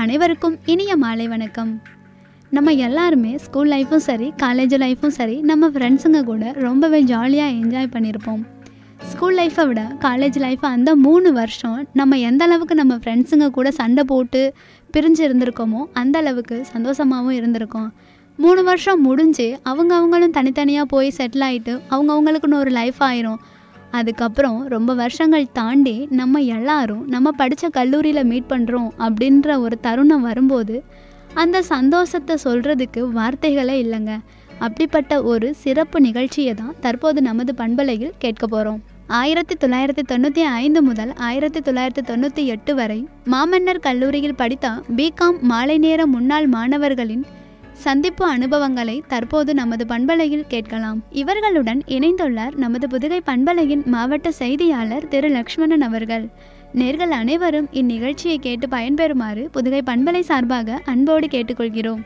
அனைவருக்கும் இனிய மாலை வணக்கம் நம்ம எல்லாருமே ஸ்கூல் லைஃப்பும் சரி காலேஜ் லைஃப்பும் சரி நம்ம ஃப்ரெண்ட்ஸுங்க கூட ரொம்பவே ஜாலியாக என்ஜாய் பண்ணியிருப்போம் ஸ்கூல் லைஃப்பை விட காலேஜ் லைஃப்பை அந்த மூணு வருஷம் நம்ம எந்த அளவுக்கு நம்ம ஃப்ரெண்ட்ஸுங்க கூட சண்டை போட்டு பிரிஞ்சு இருந்திருக்கோமோ அந்த அளவுக்கு சந்தோஷமாகவும் இருந்திருக்கோம் மூணு வருஷம் முடிஞ்சு அவங்க அவங்களும் தனித்தனியாக போய் செட்டில் ஆகிட்டு அவங்கவுங்களுக்குன்னு ஒரு லைஃப் ஆயிரும் அதுக்கப்புறம் ரொம்ப வருஷங்கள் தாண்டி நம்ம எல்லாரும் நம்ம படித்த கல்லூரியில் மீட் பண்ணுறோம் அப்படின்ற ஒரு தருணம் வரும்போது அந்த சந்தோஷத்தை சொல்கிறதுக்கு வார்த்தைகளே இல்லைங்க அப்படிப்பட்ட ஒரு சிறப்பு நிகழ்ச்சியை தான் தற்போது நமது பண்பலையில் கேட்க போகிறோம் ஆயிரத்தி தொள்ளாயிரத்தி தொண்ணூற்றி ஐந்து முதல் ஆயிரத்தி தொள்ளாயிரத்தி தொண்ணூற்றி எட்டு வரை மாமன்னர் கல்லூரியில் படித்த பிகாம் மாலை நேர முன்னாள் மாணவர்களின் சந்திப்பு அனுபவங்களை தற்போது நமது பண்பலையில் கேட்கலாம் இவர்களுடன் இணைந்துள்ளார் நமது புதுகை பண்பலையின் மாவட்ட செய்தியாளர் திரு லக்ஷ்மணன் அவர்கள் நேர்கள் அனைவரும் இந்நிகழ்ச்சியை கேட்டு பயன்பெறுமாறு புதுகை பண்பலை சார்பாக அன்போடு கேட்டுக்கொள்கிறோம்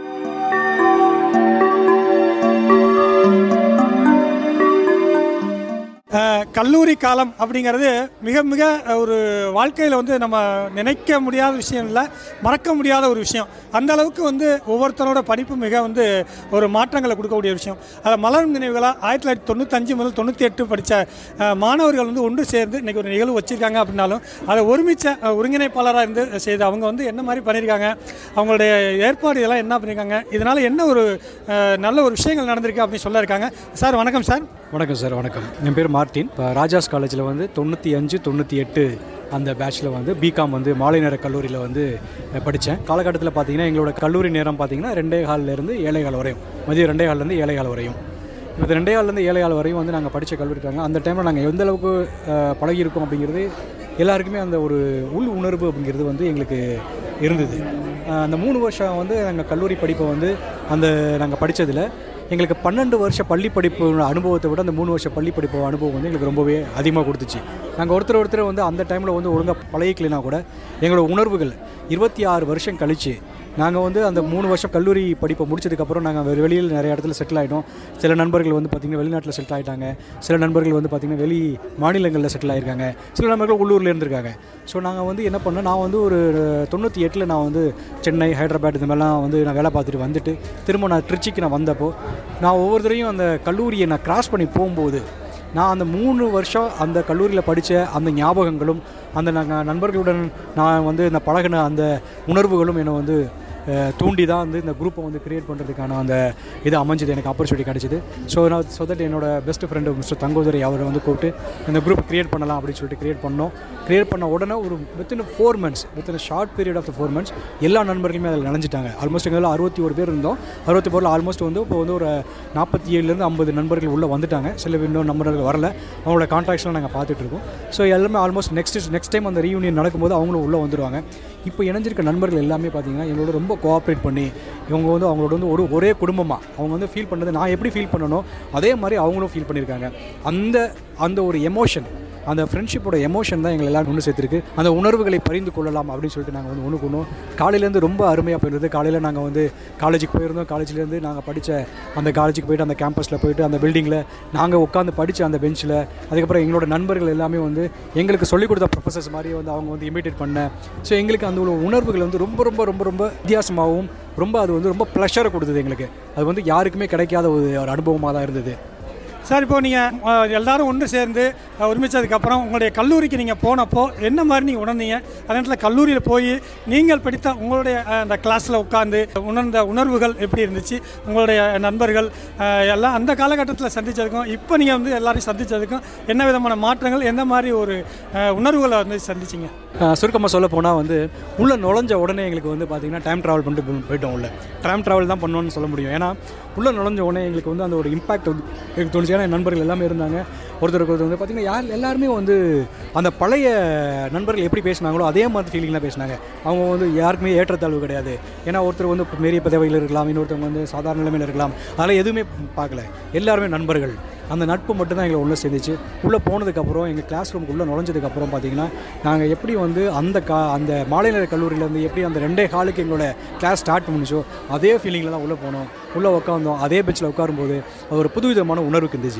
அஹ், கல்லூரி காலம் அப்படிங்கிறது மிக மிக ஒரு வாழ்க்கையில் வந்து நம்ம நினைக்க முடியாத விஷயம் இல்லை மறக்க முடியாத ஒரு விஷயம் அந்த அளவுக்கு வந்து ஒவ்வொருத்தரோட படிப்பு மிக வந்து ஒரு மாற்றங்களை கொடுக்கக்கூடிய விஷயம் அதில் மலரும் நினைவுகளாக ஆயிரத்தி தொள்ளாயிரத்தி தொண்ணூத்தஞ்சு முதல் தொண்ணூற்றி எட்டு படித்த மாணவர்கள் வந்து ஒன்று சேர்ந்து இன்றைக்கி ஒரு நிகழ்வு வச்சுருக்காங்க அப்படின்னாலும் அதை ஒருமிச்ச அஹ், ஒருங்கிணைப்பாளராக இருந்து செய்து அவங்க வந்து என்ன மாதிரி பண்ணியிருக்காங்க அவங்களுடைய ஏற்பாடு இதெல்லாம் என்ன பண்ணியிருக்காங்க இதனால் என்ன ஒரு அஹ், நல்ல ஒரு விஷயங்கள் நடந்திருக்கு அப்படின்னு சொல்ல இருக்காங்க சார் வணக்கம் சார் வணக்கம் சார் வணக்கம் என் பேர் மார்ட்டின் இப்போ ராஜாஸ் காலேஜில் வந்து தொண்ணூற்றி அஞ்சு தொண்ணூற்றி எட்டு அந்த பேட்ச்சில் வந்து பிகாம் வந்து மாலை நேர கல்லூரியில் வந்து படித்தேன் காலகட்டத்தில் பார்த்தீங்கன்னா எங்களோட கல்லூரி நேரம் பார்த்தீங்கன்னா ரெண்டே காலிலேருந்து ஏழை கால் வரையும் மதியம் ரெண்டே கால்லேருந்து ஏழை கால் வரையும் இப்போ இந்த ரெண்டே கால்லேருந்து ஏழை கால் வரையும் வந்து நாங்கள் படித்த கல்லூரி இருக்காங்க அந்த டைமில் நாங்கள் எந்த அளவுக்கு அஹ், பழகியிருக்கோம் அப்படிங்கிறது எல்லாருக்குமே அந்த ஒரு உள் உணர்வு அப்படிங்கிறது வந்து எங்களுக்கு இருந்தது அஹ், அந்த மூணு வருஷம் வந்து நாங்கள் கல்லூரி படிப்பை வந்து அந்த நாங்கள் படித்ததில் எங்களுக்கு பன்னெண்டு வருஷ பள்ளி படிப்பு அனுபவத்தை விட அந்த மூணு வருஷ பள்ளி படிப்பு அனுபவம் வந்து எங்களுக்கு ரொம்பவே அதிகமாக கொடுத்துச்சு நாங்கள் ஒருத்தர் ஒருத்தர் வந்து அந்த டைமில் வந்து ஒழுங்காக பழகிக்கலைனா கூட எங்களோட உணர்வுகள் இருபத்தி ஆறு வருஷம் கழித்து நாங்கள் வந்து அந்த மூணு வருஷம் கல்லூரி படிப்பை முடிச்சதுக்கப்புறம் நாங்கள் வெ- வெளியில் நிறைய இடத்துல செட்டில் ஆகிட்டோம் சில நண்பர்கள் வந்து பார்த்திங்கன்னா வெளிநாட்டில் செட்டில் ஆகிட்டாங்க சில நண்பர்கள் வந்து பார்த்திங்கன்னா வெளி மாநிலங்களில் செட்டில் ஆகிருக்காங்க சில நண்பர்கள் உள்ளூரில் இருந்திருக்காங்க ஸோ நாங்கள் வந்து என்ன பண்ணோம் நான் வந்து ஒரு தொண்ணூற்றி எட்டில் நான் வந்து சென்னை ஹைதராபாத் இந்த மாதிரிலாம் வந்து நான் வேலை பார்த்துட்டு வந்துட்டு திரும்ப நான் திருச்சிக்கு நான் வந்தப்போ நான் ஒவ்வொருத்தரையும் அந்த கல்லூரியை நான் கிராஸ் பண்ணி போகும்போது நான் அந்த மூணு வருஷம் அந்த கல்லூரியில் படித்த அந்த ஞாபகங்களும் அந்த நாங்கள் நண்பர்களுடன் நான் வந்து இந்த பழகின அந்த உணர்வுகளும் என்னை வந்து அஹ், தூண்டி தான் வந்து இந்த குரூப்பை வந்து கிரியேட் பண்ணுறதுக்கான அந்த இது அமைஞ்சது எனக்கு ஆப்பர்ச்சுனிட்டி கிடச்சிது ஸோ நான் ஸோ தட் என்னோட பெஸ்ட் ஃப்ரெண்டு மிஸ்டர் தங்கோதரி அவரை வந்து கூப்பிட்டு இந்த குரூப் கிரியேட் பண்ணலாம் அப்படின்னு சொல்லிட்டு கிரியேட் பண்ணோம் கிரியேட் பண்ண உடனே ஒரு within four months within short period of four months எல்லா நண்பர்களுமே அதில் நினைஞ்சிட்டாங்க ஆல்மோஸ்ட் எங்கள் அறுபத்தி ஒரு பேர் இருந்தோம் அறுபத்தி பேரில் ஆல்மோஸ்ட் வந்து இப்போ வந்து ஒரு நாற்பத்தி ஏழுலேருந்து ஐம்பது நண்பர்கள் உள்ளே வந்துட்டாங்க சில பேர் இன்னும் நண்பர்கள் வரல அவங்களோட கான்ட்ராக்ட்ஸ்லாம் நாங்கள் பார்த்துட்டு இருக்கோம் ஸோ எல்லாமே ஆல்மோஸ்ட் நெக்ஸ்ட் நெக்ஸ்ட் டைம் அந்த ரீயூனியன் நடக்கும்போது அவங்களும் உள்ளே வந்துடுவாங்க இப்போ இணைஞ்சிருக்க நண்பர்கள் எல்லாமே பார்த்தீங்கன்னா எங்களோட ரொம்ப கோஆப்ரேட் பண்ணி இவங்க வந்து அவங்களோட வந்து ஒரு ஒரே குடும்பமாக அவங்க வந்து ஃபீல் பண்ணது நான் எப்படி ஃபீல் பண்ணனோ அதே மாதிரி அவங்களும் ஃபீல் பண்ணியிருக்காங்க அந்த அந்த ஒரு எமோஷன் அந்த ஃப்ரெண்ட்ஷிப்போட எமோஷன் தான் எங்களை எல்லாரும் ஒன்று சேர்த்துருக்கு அந்த உணர்வுகளை பரிந்து கொள்ளலாம் அப்படின்னு சொல்லிட்டு நாங்கள் வந்து ஒன்று கொண்டோம் காலையிலேருந்து ரொம்ப அருமையாக போயிருந்தது காலையில் நாங்கள் வந்து காலேஜுக்கு போயிருந்தோம் காலேஜ்லேருந்து நாங்கள் படித்த அந்த காலேஜுக்கு போயிட்டு அந்த கேம்பஸில் போயிட்டு அந்த பில்டிங்கில் நாங்கள் உட்காந்து படித்த அந்த பெஞ்சில் அதுக்கப்புறம் எங்களோட நண்பர்கள் எல்லாமே வந்து எங்களுக்கு சொல்லிக் கொடுத்த ப்ரொஃபசர்ஸ் மாதிரி வந்து அவங்க வந்து இமிட்டேட் பண்ண ஸோ எங்களுக்கு அந்த ஒரு உணர்வுகள் வந்து ரொம்ப ரொம்ப ரொம்ப ரொம்ப வித்தியாசமாகவும் ரொம்ப அது வந்து ரொம்ப ப்ளஷரை கொடுத்தது எங்களுக்கு அது வந்து யாருக்குமே கிடைக்காத ஒரு ஒரு அனுபவமாக தான் இருந்தது சார் இப்போ நீங்கள் எல்லாரும் ஒன்று சேர்ந்து அஹ், ஒருமிச்சதுக்கப்புறம் உங்களுடைய கல்லூரிக்கு நீங்கள் போனப்போ என்ன மாதிரி நீங்கள் உணர்ந்தீங்க அதே நேரத்தில் கல்லூரியில் போய் நீங்கள் படித்த உங்களுடைய அஹ், அந்த கிளாஸில் உட்காந்து உணர்ந்த உணர்வுகள் எப்படி இருந்துச்சு உங்களுடைய நண்பர்கள் அஹ், எல்லாம் அந்த காலகட்டத்தில் சந்தித்ததுக்கும் இப்போ நீங்கள் வந்து எல்லாரையும் சந்தித்ததுக்கும் என்ன விதமான மாற்றங்கள் எந்த மாதிரி ஒரு அஹ், உணர்வுகளை வந்து சந்திச்சிங்க சுருக்கமாக சொல்ல போனால் வந்து உள்ளே நுழைஞ்ச உடனே எங்களுக்கு வந்து பார்த்திங்கன்னா டைம் ட்ராவல் பண்ணிட்டு போ- போயிட்டோம் உள்ள டைம் ட்ராவல் தான் பண்ணோன்னு சொல்ல முடியும் ஏன்னா உள்ளே நுழைஞ்ச உடனே எங்களுக்கு வந்து அந்த ஒரு இம்பாக்ட் வந்து எனக்கு தோணுச்சு ஏன்னா என் நண்பர்கள் எல்லாமே இருந்தாங்க ஒருத்தருக்கு ஒருத்தர் வந்து பார்த்திங்கன்னா யார் எல்லாருமே வந்து அந்த பழைய நண்பர்கள் எப்படி பேசினாங்களோ அதே மாதிரி ஃபீலிங்லாம் பேசினாங்க அவங்க வந்து யாருக்குமே ஏற்றத்தாழ்வு கிடையாது ஏன்னா ஒருத்தர் வந்து பெரிய பதவியில் இருக்கலாம் இன்னொருத்தவங்க வந்து சாதாரண நிலைமையில் இருக்கலாம் அதெல்லாம் எதுவுமே பார்க்கல எல்லாருமே நண்பர்கள் அந்த நட்பு மட்டும்தான் எங்களை உள்ளே சேர்ந்துச்சு உள்ளே போனதுக்கப்புறம் எங்கள் கிளாஸ் ரூமுக்கு உள்ளே நுழைஞ்சதுக்கப்புறம் பார்த்தீங்கன்னா நாங்கள் எப்படி வந்து அந்த கா அந்த மாலை நேர கல்லூரியிலேருந்து எப்படி அந்த ரெண்டே காலுக்கு எங்களோட கிளாஸ் ஸ்டார்ட் பண்ணிச்சோ அதே ஃபீலிங்கில் தான் உள்ளே போனோம் உள்ளே உட்காந்தோம் அதே பெஞ்சில் உட்காரும்போது அது ஒரு புதுவிதமான உணர்வுக்கு இருந்துச்சு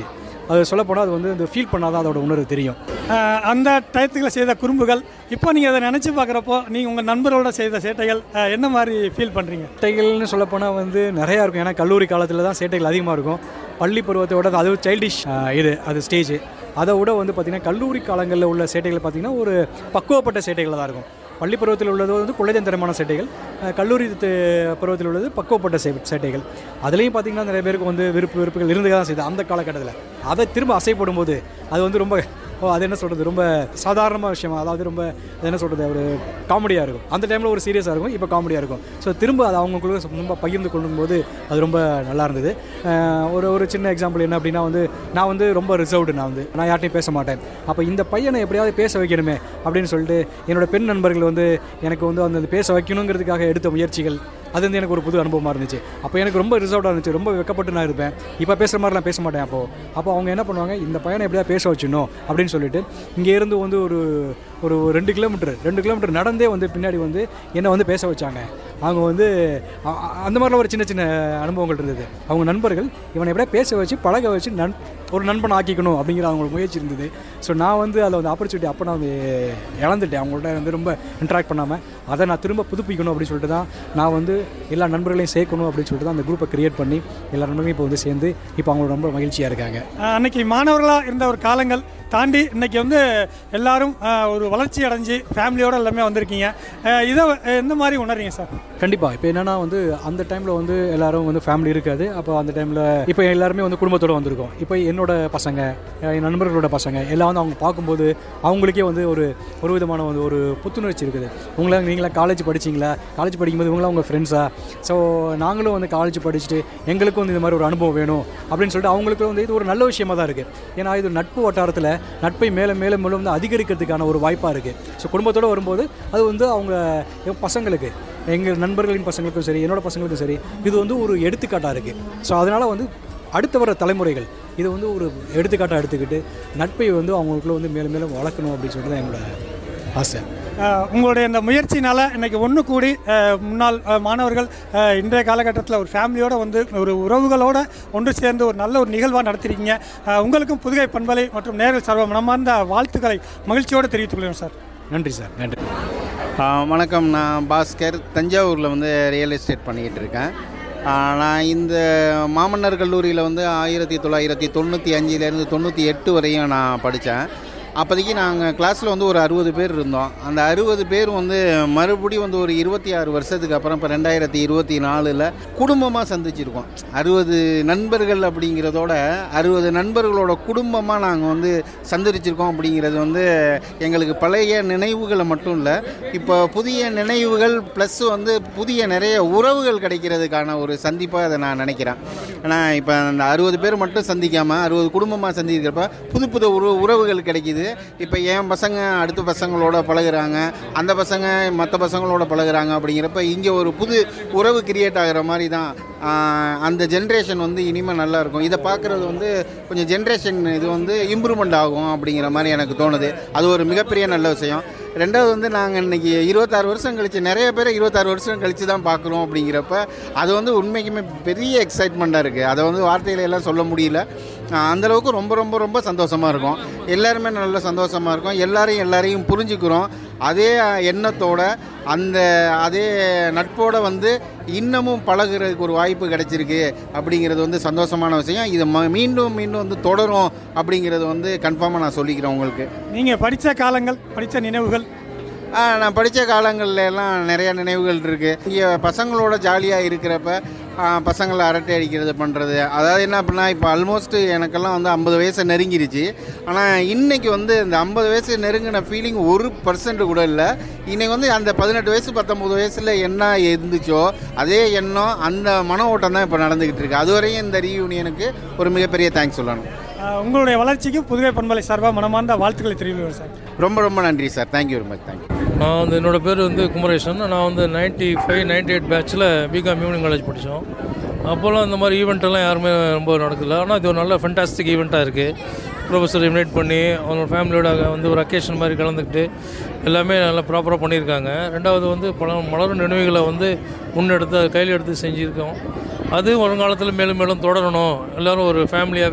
அது சொல்லப்போனால் அது வந்து இந்த ஃபீல் பண்ணாதான் அதோட உணர்வு தெரியும் அஹ், அந்த டயத்துக்குள்ள செய்த குறும்புகள் இப்போ நீங்கள் அதை நினச்சி பார்க்குறப்போ நீங்கள் உங்கள் நண்பரோட செய்த சேட்டைகள் அஹ், என்ன மாதிரி ஃபீல் பண்ணுறீங்க சேட்டைகள்னு சொல்லப்போனால் வந்து நிறையா இருக்கும் ஏன்னா கல்லூரி காலத்தில் தான் சேட்டைகள் அதிகமாக இருக்கும் பள்ளி பருவத்தோட அது சைல்டிஷ் இது அது ஸ்டேஜ் அதை விட வந்து பார்த்திங்கன்னா கல்லூரி காலங்களில் உள்ள சேட்டைகள் பார்த்திங்கன்னா ஒரு பக்குவப்பட்ட சேட்டைகள் தான் இருக்கும் பள்ளி பருவத்தில் உள்ளது வந்து குழந்தைத்தனமான சேட்டைகள் அஹ் கல்லூரி து- பருவத்தில் உள்ளது பக்குவப்பட்ட சே சேட்டைகள் அதுலேயும் பார்த்திங்கன்னா நிறைய பேருக்கு வந்து விருப்பு விருப்புகள் இருந்துக்க தான் செய்யுது அந்த காலகட்டத்தில் அதை திரும்ப அசைப்படும் போது அது வந்து ரொம்ப ஓ அது என்ன சொல்கிறது ரொம்ப சாதாரண விஷயமா அதாவது ரொம்ப அது என்ன சொல்கிறது ஒரு காமெடியாக இருக்கும் அந்த டைமில் ஒரு சீரியஸாக இருக்கும் இப்போ காமெடியாக இருக்கும் ஸோ திரும்ப அது அவங்களுக்குள்ள ரொம்ப பகிர்ந்து கொள்ளும்போது அது ரொம்ப நல்லா இருந்தது அஹ் ஒரு ஒரு சின்ன எக்ஸாம்பிள் என்ன அப்படின்னா வந்து நான் வந்து ரொம்ப ரிசர்வ்டு நான் வந்து நான் யார்ட்டையும் பேச மாட்டேன் அப்போ இந்த பையனை எப்படியாவது பேச வைக்கணுமே அப்படின்னு சொல்லிட்டு என்னோட பெண் நண்பர்கள் வந்து எனக்கு வந்து அந்த பேச வைக்கணுங்கிறதுக்காக எடுத்த முயற்சிகள் அது வந்து எனக்கு ஒரு புது அனுபவமாக இருந்துச்சு அப்போ எனக்கு ரொம்ப ரிசர்வ்டாக இருந்துச்சு ரொம்ப வெக்கப்பட்டு நான் இருப்பேன் இப்போ பேசுகிற மாதிரிலாம் பேச மாட்டேன் அப்போது அப்போ அவங்க என்ன பண்ணுவாங்க இந்த பையனை எப்படியா பேச வச்சிடணும் அப்படின்னு சொல்லிட்டு இங்கே இருந்து வந்து ஒரு ஒரு ரெண்டு கிலோமீட்டர் ரெண்டு கிலோமீட்டர் நடந்தே வந்து பின்னாடி வந்து என்னை வந்து பேச வச்சாங்க அவங்க வந்து அ- அ- அந்த மாதிரிலாம் ஒரு சின்ன சின்ன அனுபவங்கள் இருந்தது அவங்க நண்பர்கள் இவனை எப்படியா பேச வச்சு பழக வச்சு நன் ஒரு நண்பன் ஆக்கிக்கணும் அப்படிங்கிற அவங்களுக்கு முயற்சி இருந்தது ஸோ நான் வந்து அதில் வந்து ஆப்பர்ச்சுனிட்டி அப்போ நான் வந்து இழந்துட்டேன் அவங்கள்ட்ட வந்து ரொம்ப இன்ட்ராக்ட் பண்ணாமல் அதை நான் திரும்ப புதுப்பிக்கணும் அப்படின்னு சொல்லிட்டு தான் நான் வந்து எல்லா நண்பர்களையும் சேர்க்கணும் அப்படின்னு சொல்லிட்டு தான் அந்த குரூப்பை கிரியேட் பண்ணி எல்லா நண்பர்களையும் இப்போ வந்து சேர்ந்து இப்போ அவங்க ரொம்ப மகிழ்ச்சியாக இருக்காங்க அஹ், அன்னைக்கு மாணவர்களாக இருந்த ஒரு காலங்கள் தாண்டி இன்னைக்கு வந்து எல்லாரும் அஹ், ஒரு வளர்ச்சி அடைஞ்சு ஃபேமிலியோட எல்லாமே வந்திருக்கீங்க அஹ், இதை அஹ், எந்த மாதிரி உணர்றீங்க சார் கண்டிப்பாக இப்போ என்னன்னா வந்து அந்த டைமில் வந்து எல்லாரும் வந்து ஃபேமிலி இருக்காது அப்போ அந்த டைமில் இப்போ எல்லாருமே வந்து குடும்பத்தோடு வந்திருக்கோம் இப்போ என்னோட பசங்க என் நண்பர்களோட பசங்க எல்லாம் வந்து அவங்க பார்க்கும்போது அவங்களுக்கே வந்து ஒரு ஒரு விதமான வந்து ஒரு புத்துணர்ச்சி இருக்குது உங்களை நீங்களாம் காலேஜ் படிச்சீங்களா காலேஜ் படிக்கும்போது இவங்களாம் உங்கள் ஃப்ரெண்ட்ஸா ஸோ நாங்களும் வந்து காலேஜ் படிச்சுட்டு எங்களுக்கும் வந்து இந்த மாதிரி ஒரு அனுபவம் வேணும் அப்படின்னு சொல்லிட்டு அவங்களுக்கு வந்து இது ஒரு நல்ல விஷயமா தான் இருக்குது ஏன்னா இது நட்பு வட்டாரத்தில் நட்பை மேலே மேலே மேலே வந்து அதிகரிக்கிறதுக்கான ஒரு வாய்ப்பாக இருக்குது ஸோ குடும்பத்தோடு வரும்போது அது வந்து அவங்க என் பசங்களுக்கு எங்கள் நண்பர்களின் பசங்களுக்கும் சரி என்னோட பசங்களுக்கும் சரி இது வந்து ஒரு எடுத்துக்காட்டாக இருக்குது ஸோ அதனால் வந்து அடுத்து வர தலைமுறைகள் இதை வந்து ஒரு எடுத்துக்காட்டாக எடுத்துக்கிட்டு நட்பை வந்து அவங்களுக்குள்ள வந்து மேலும் மேலும் வளர்க்கணும் அப்படின்னு சொல்லிட்டு தான் என்னோட ஆசை அஹ், உங்களுடைய இந்த முயற்சினால இன்னைக்கு ஒன்று கூடி அஹ், முன்னாள் அஹ், மாணவர்கள் அஹ், இன்றைய காலகட்டத்தில் ஒரு ஃபேமிலியோட வந்து ஒரு உறவுகளோட ஒன்று சேர்ந்து ஒரு நல்ல ஒரு நிகழ்வாக நடத்திருக்கீங்க அஹ், உங்களுக்கும் புதுகை பண்பலை மற்றும் நேரில் சர்வ மனமார்ந்த வாழ்த்துக்களை மகிழ்ச்சியோடு தெரிவித்துக் கொள்கிறோம் சார் நன்றி சார் நன்றி ஆ, வணக்கம் நான் பாஸ்கர் தஞ்சாவூரில் வந்து ரியல் எஸ்டேட் பண்ணிக்கிட்டு இருக்கேன் ஆ, நான் இந்த மாமன்னர் கல்லூரியில் வந்து ஆயிரத்தி தொள்ளாயிரத்தி தொண்ணூற்றி அஞ்சுலேருந்து தொண்ணூற்றி எட்டு வரையும் நான் படித்தேன் அப்போதைக்கு நாங்கள் கிளாஸில் வந்து ஒரு அறுபது பேர் இருந்தோம் அந்த அறுபது பேர் வந்து மறுபடியும் வந்து ஒரு இருபத்தி ஆறு வருஷத்துக்கு அப்புறம் இப்போ ரெண்டாயிரத்தி இருபத்தி நாலில் குடும்பமாக சந்திச்சிருக்கோம் அறுபது நண்பர்கள் அப்படிங்கிறதோட அறுபது நண்பர்களோட குடும்பமாக நாங்கள் வந்து சந்திச்சிருக்கோம் அப்படிங்கிறது வந்து எங்களுக்கு பழைய நினைவுகளை மட்டும் இல்லை இப்போ புதிய நினைவுகள் ப்ளஸ் வந்து புதிய நிறைய உறவுகள் கிடைக்கிறதுக்கான ஒரு சந்திப்பாக அதை நான் நினைக்கிறேன் ஏன்னா இப்போ அந்த அறுபது பேர் மட்டும் சந்திக்காமல் அறுபது குடும்பமாக சந்திக்கிறப்ப புது புது உறவு உறவுகள் கிடைக்கிது இப்போ என் பசங்க அடுத்த பசங்களோட பழகுறாங்க அந்த பசங்க மற்ற பசங்களோட பழகுறாங்க அப்படிங்கிறப்ப இங்கே ஒரு புது உறவு கிரியேட் ஆகிற மாதிரி தான் ஆஹ், அந்த ஜென்ரேஷன் வந்து இனிமேல் நல்லா இருக்கும் இதை பார்க்குறது வந்து கொஞ்சம் ஜென்ரேஷன் இது வந்து இம்ப்ரூவ்மெண்ட் ஆகும் அப்படிங்கிற மாதிரி எனக்கு தோணுது அது ஒரு மிகப்பெரிய நல்ல விஷயம் ரெண்டாவது வந்து நாங்கள் இன்னைக்கு இருபத்தாறு வருஷம் கழிச்சு நிறைய பேரை இருபத்தாறு வருஷம் கழிச்சு தான் பார்க்குறோம் அப்படிங்கிறப்ப அது வந்து உண்மைக்குமே பெரிய எக்ஸைட்மெண்ட்டாக இருக்குது அதை வந்து வார்த்தையில எல்லாம் சொல்ல முடியல ஆஹ் அந்த அளவுக்கு ரொம்ப ரொம்ப ரொம்ப சந்தோஷமாக இருக்கும் எல்லாருமே நல்ல சந்தோஷமாக இருக்கும் எல்லாரையும் எல்லாரையும் புரிஞ்சுக்கிறோம் அதே எண்ணத்தோட அந்த அதே நட்போட வந்து இன்னமும் பழகுறதுக்கு ஒரு வாய்ப்பு கிடைச்சிருக்கு அப்படிங்கிறது வந்து சந்தோஷமான விஷயம் இது ம- மீண்டும் மீண்டும் வந்து தொடரும் அப்படிங்கிறது வந்து கன்ஃபார்மாக நான் சொல்லிக்கிறேன் உங்களுக்கு நீங்கள் படித்த காலங்கள் படித்த நினைவுகள் ஆ, நான் படித்த காலங்கள்ல எல்லாம் நிறைய நினைவுகள் இருக்குது இங்கே பசங்களோட ஜாலியாக இருக்கிறப்ப ஆ, பசங்களை அரட்டை அடிக்கிறது பண்ணுறது அதாவது என்ன அப்படின்னா இப்போ ஆல்மோஸ்ட் எனக்கெல்லாம் வந்து ஐம்பது வயசு நெருங்கிருச்சு ஆனால் இன்னைக்கு வந்து இந்த ஐம்பது வயசு நெருங்கின ஃபீலிங் ஒரு பர்சன்ட் கூட இல்லை இன்னைக்கு வந்து அந்த பதினெட்டு வயசு பத்தொம்பது வயசில் என்ன இருந்துச்சோ அதே எண்ணம் அந்த மன ஓட்டம் தான் இப்போ நடந்துக்கிட்டு இருக்கு அதுவரையும் இந்த ரீயூனியனுக்கு ஒரு மிகப்பெரிய தேங்க்ஸ் சொல்லணும் அஹ், உங்களுடைய வளர்ச்சிக்கு புதுகை பண்பலை சார்பாக மனமார்ந்த வாழ்த்துக்களை தெரிவிக்கிறோம் சார் ரொம்ப ரொம்ப நன்றி sir thank you very much thank you நான் வந்து என்னோட பேர் வந்து குமரேசன் நான் வந்து நைன்ட்டி ஃபைவ் நைன்டி எயிட் பேட்சில் பிகாம் ஈவினிங் காலேஜ் படித்தோம் அப்போல்லாம் இந்த மாதிரி ஈவெண்ட்டெல்லாம் யாருமே ரொம்ப நடக்கல ஆனால் இது ஒரு நல்ல ஃபென்டாஸ்டிக் ஈவெண்ட்டாக இருக்குது ப்ரொஃபஸர் இன்வைட் பண்ணி அவங்க ஃபேமிலியோட வந்து ஒரு அக்கேஷன் மாதிரி கலந்துக்கிட்டு எல்லாமே நல்லா ப்ராப்பராக பண்ணியிருக்காங்க ரெண்டாவது வந்து பல மலரும் நினைவுகளை வந்து முன்னெடுத்து அதை கையில் எடுத்து செஞ்சுருக்கோம் அது வருங்காலத்தில் மேலும் மேலும் தொடரணும் எல்லோரும் ஒரு ஃபேமிலியாகவே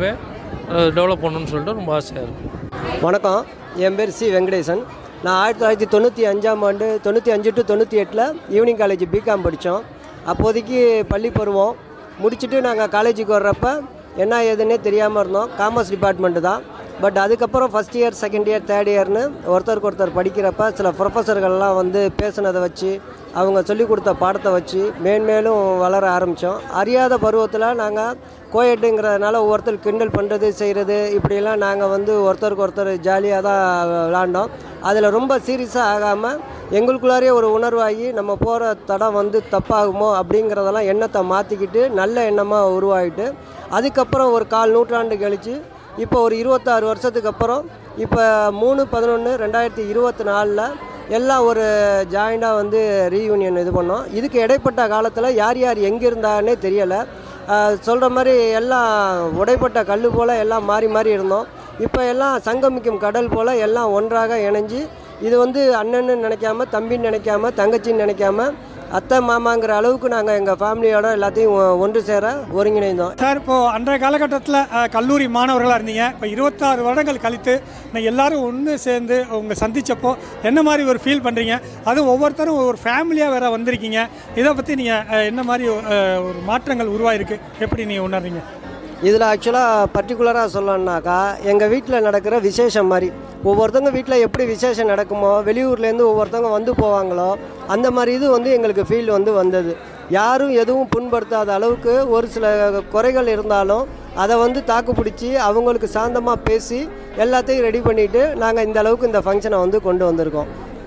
டெவலப் பண்ணணும்னு சொல்லிட்டு ரொம்ப ஆசையாக இருக்குது வணக்கம் என் பேர் சி வெங்கடேசன் நான் ஆயிரத்தி தொள்ளாயிரத்தி தொண்ணூற்றி அஞ்சாம் ஆண்டு தொண்ணூற்றி அஞ்சு டு தொண்ணூற்றி எட்டில் ஈவினிங் காலேஜ் பிகாம் படித்தோம் அப்போதைக்கு பள்ளி பருவம் முடிச்சுட்டு நாங்கள் காலேஜுக்கு வர்றப்ப என்ன ஏதுன்னே தெரியாமல் இருந்தோம் காமர்ஸ் டிபார்ட்மெண்ட்டு தான் பட் அதுக்கப்புறம் first year second year third இயர்னு ஒருத்தருக்கு ஒருத்தர் படிக்கிறப்ப சில ப்ரொஃபஸர்கள்லாம் வந்து பேசுனதை வச்சு அவங்க சொல்லிக் கொடுத்த பாடத்தை வச்சு மேன்மேலும் வளர ஆரம்பித்தோம் அறியாத பருவத்தில் நாங்கள் கோயட்டுங்கிறதுனால ஒவ்வொருத்தர் கிண்டல் பண்ணுறது செய்கிறது இப்படியெல்லாம் நாங்கள் வந்து ஒருத்தருக்கு ஒருத்தர் ஜாலியாக தான் விளாண்டோம் அதில் ரொம்ப சீரியஸாக ஆகாமல் எங்களுக்குள்ளாரே ஒரு உணர்வாகி நம்ம போகிற தடம் வந்து தப்பாகுமோ அப்படிங்கிறதெல்லாம் எண்ணத்தை மாற்றிக்கிட்டு நல்ல எண்ணமாக உருவாகிட்டு அதுக்கப்புறம் ஒரு கால் நூற்றாண்டு கழித்து இப்போ ஒரு இருபத்தாறு வருஷத்துக்கு அப்புறம் இப்போ மூணு பதினொன்று ரெண்டாயிரத்தி இருபத்தி நாலில் எல்லாம் ஒரு ஜாயிண்டாக வந்து ரீயூனியன் இது பண்ணோம் இதுக்கு இடைப்பட்ட காலத்தில் யார் யார் எங்கே இருந்தான்னே தெரியலை சொல்கிற மாதிரி எல்லாம் உடைப்பட்ட கல் போல் எல்லாம் மாறி மாறி இருந்தோம் இப்போ எல்லாம் சங்கமிக்கும் கடல் போல் எல்லாம் ஒன்றாக இணைஞ்சு இது வந்து அண்ணன்னு நினைக்காம தம்பின்னு நினைக்காம தங்கச்சின்னு நினைக்காம அத்தை மாமாங்கிற அளவுக்கு நாங்கள் எங்கள் ஃபேமிலியோட எல்லாத்தையும் ஒ- ஒன்று சேர ஒருங்கிணைந்தோம் சார் இப்போது அன்றைய காலகட்டத்தில் அஹ், கல்லூரி மாணவர்களாக இருந்தீங்க இப்போ இருபத்தாறு வருடங்கள் கழித்து நான் எல்லாரும் ஒன்று சேர்ந்து உங்களை சந்திச்சப்போ என்ன மாதிரி ஒரு ஃபீல் பண்ணுறீங்க அதுவும் ஒவ்வொருத்தரும் ஒரு ஃபேமிலியாக வேற வந்திருக்கீங்க இதை பற்றி நீங்கள் என்ன மாதிரி அஹ், ஒரு மாற்றங்கள் உருவாயிருக்கு எப்படி நீங்கள் உணர்றீங்க இதில் ஆக்சுவலாக பர்டிகுலராக சொல்லணுன்னாக்கா எங்கள் வீட்டில் நடக்கிற விசேஷம் மாதிரி ஒவ்வொருத்தவங்க வீட்டில் எப்படி விசேஷம் நடக்குமோ வெளியூர்லேருந்து ஒவ்வொருத்தவங்க வந்து போவாங்களோ அந்த மாதிரி இது வந்து எங்களுக்கு ஃபீல் வந்து வந்தது யாரும் எதுவும் புண்படுத்தாத அளவுக்கு ஒரு சில குறைகள் இருந்தாலும் அதை வந்து தாக்கு பிடிச்சி அவங்களுக்கு சாந்தமாக பேசி எல்லாத்தையும் ரெடி பண்ணிவிட்டு நாங்கள் இந்த அளவுக்கு இந்த ஃபங்க்ஷனை வந்து கொண்டு வந்திருக்கோம்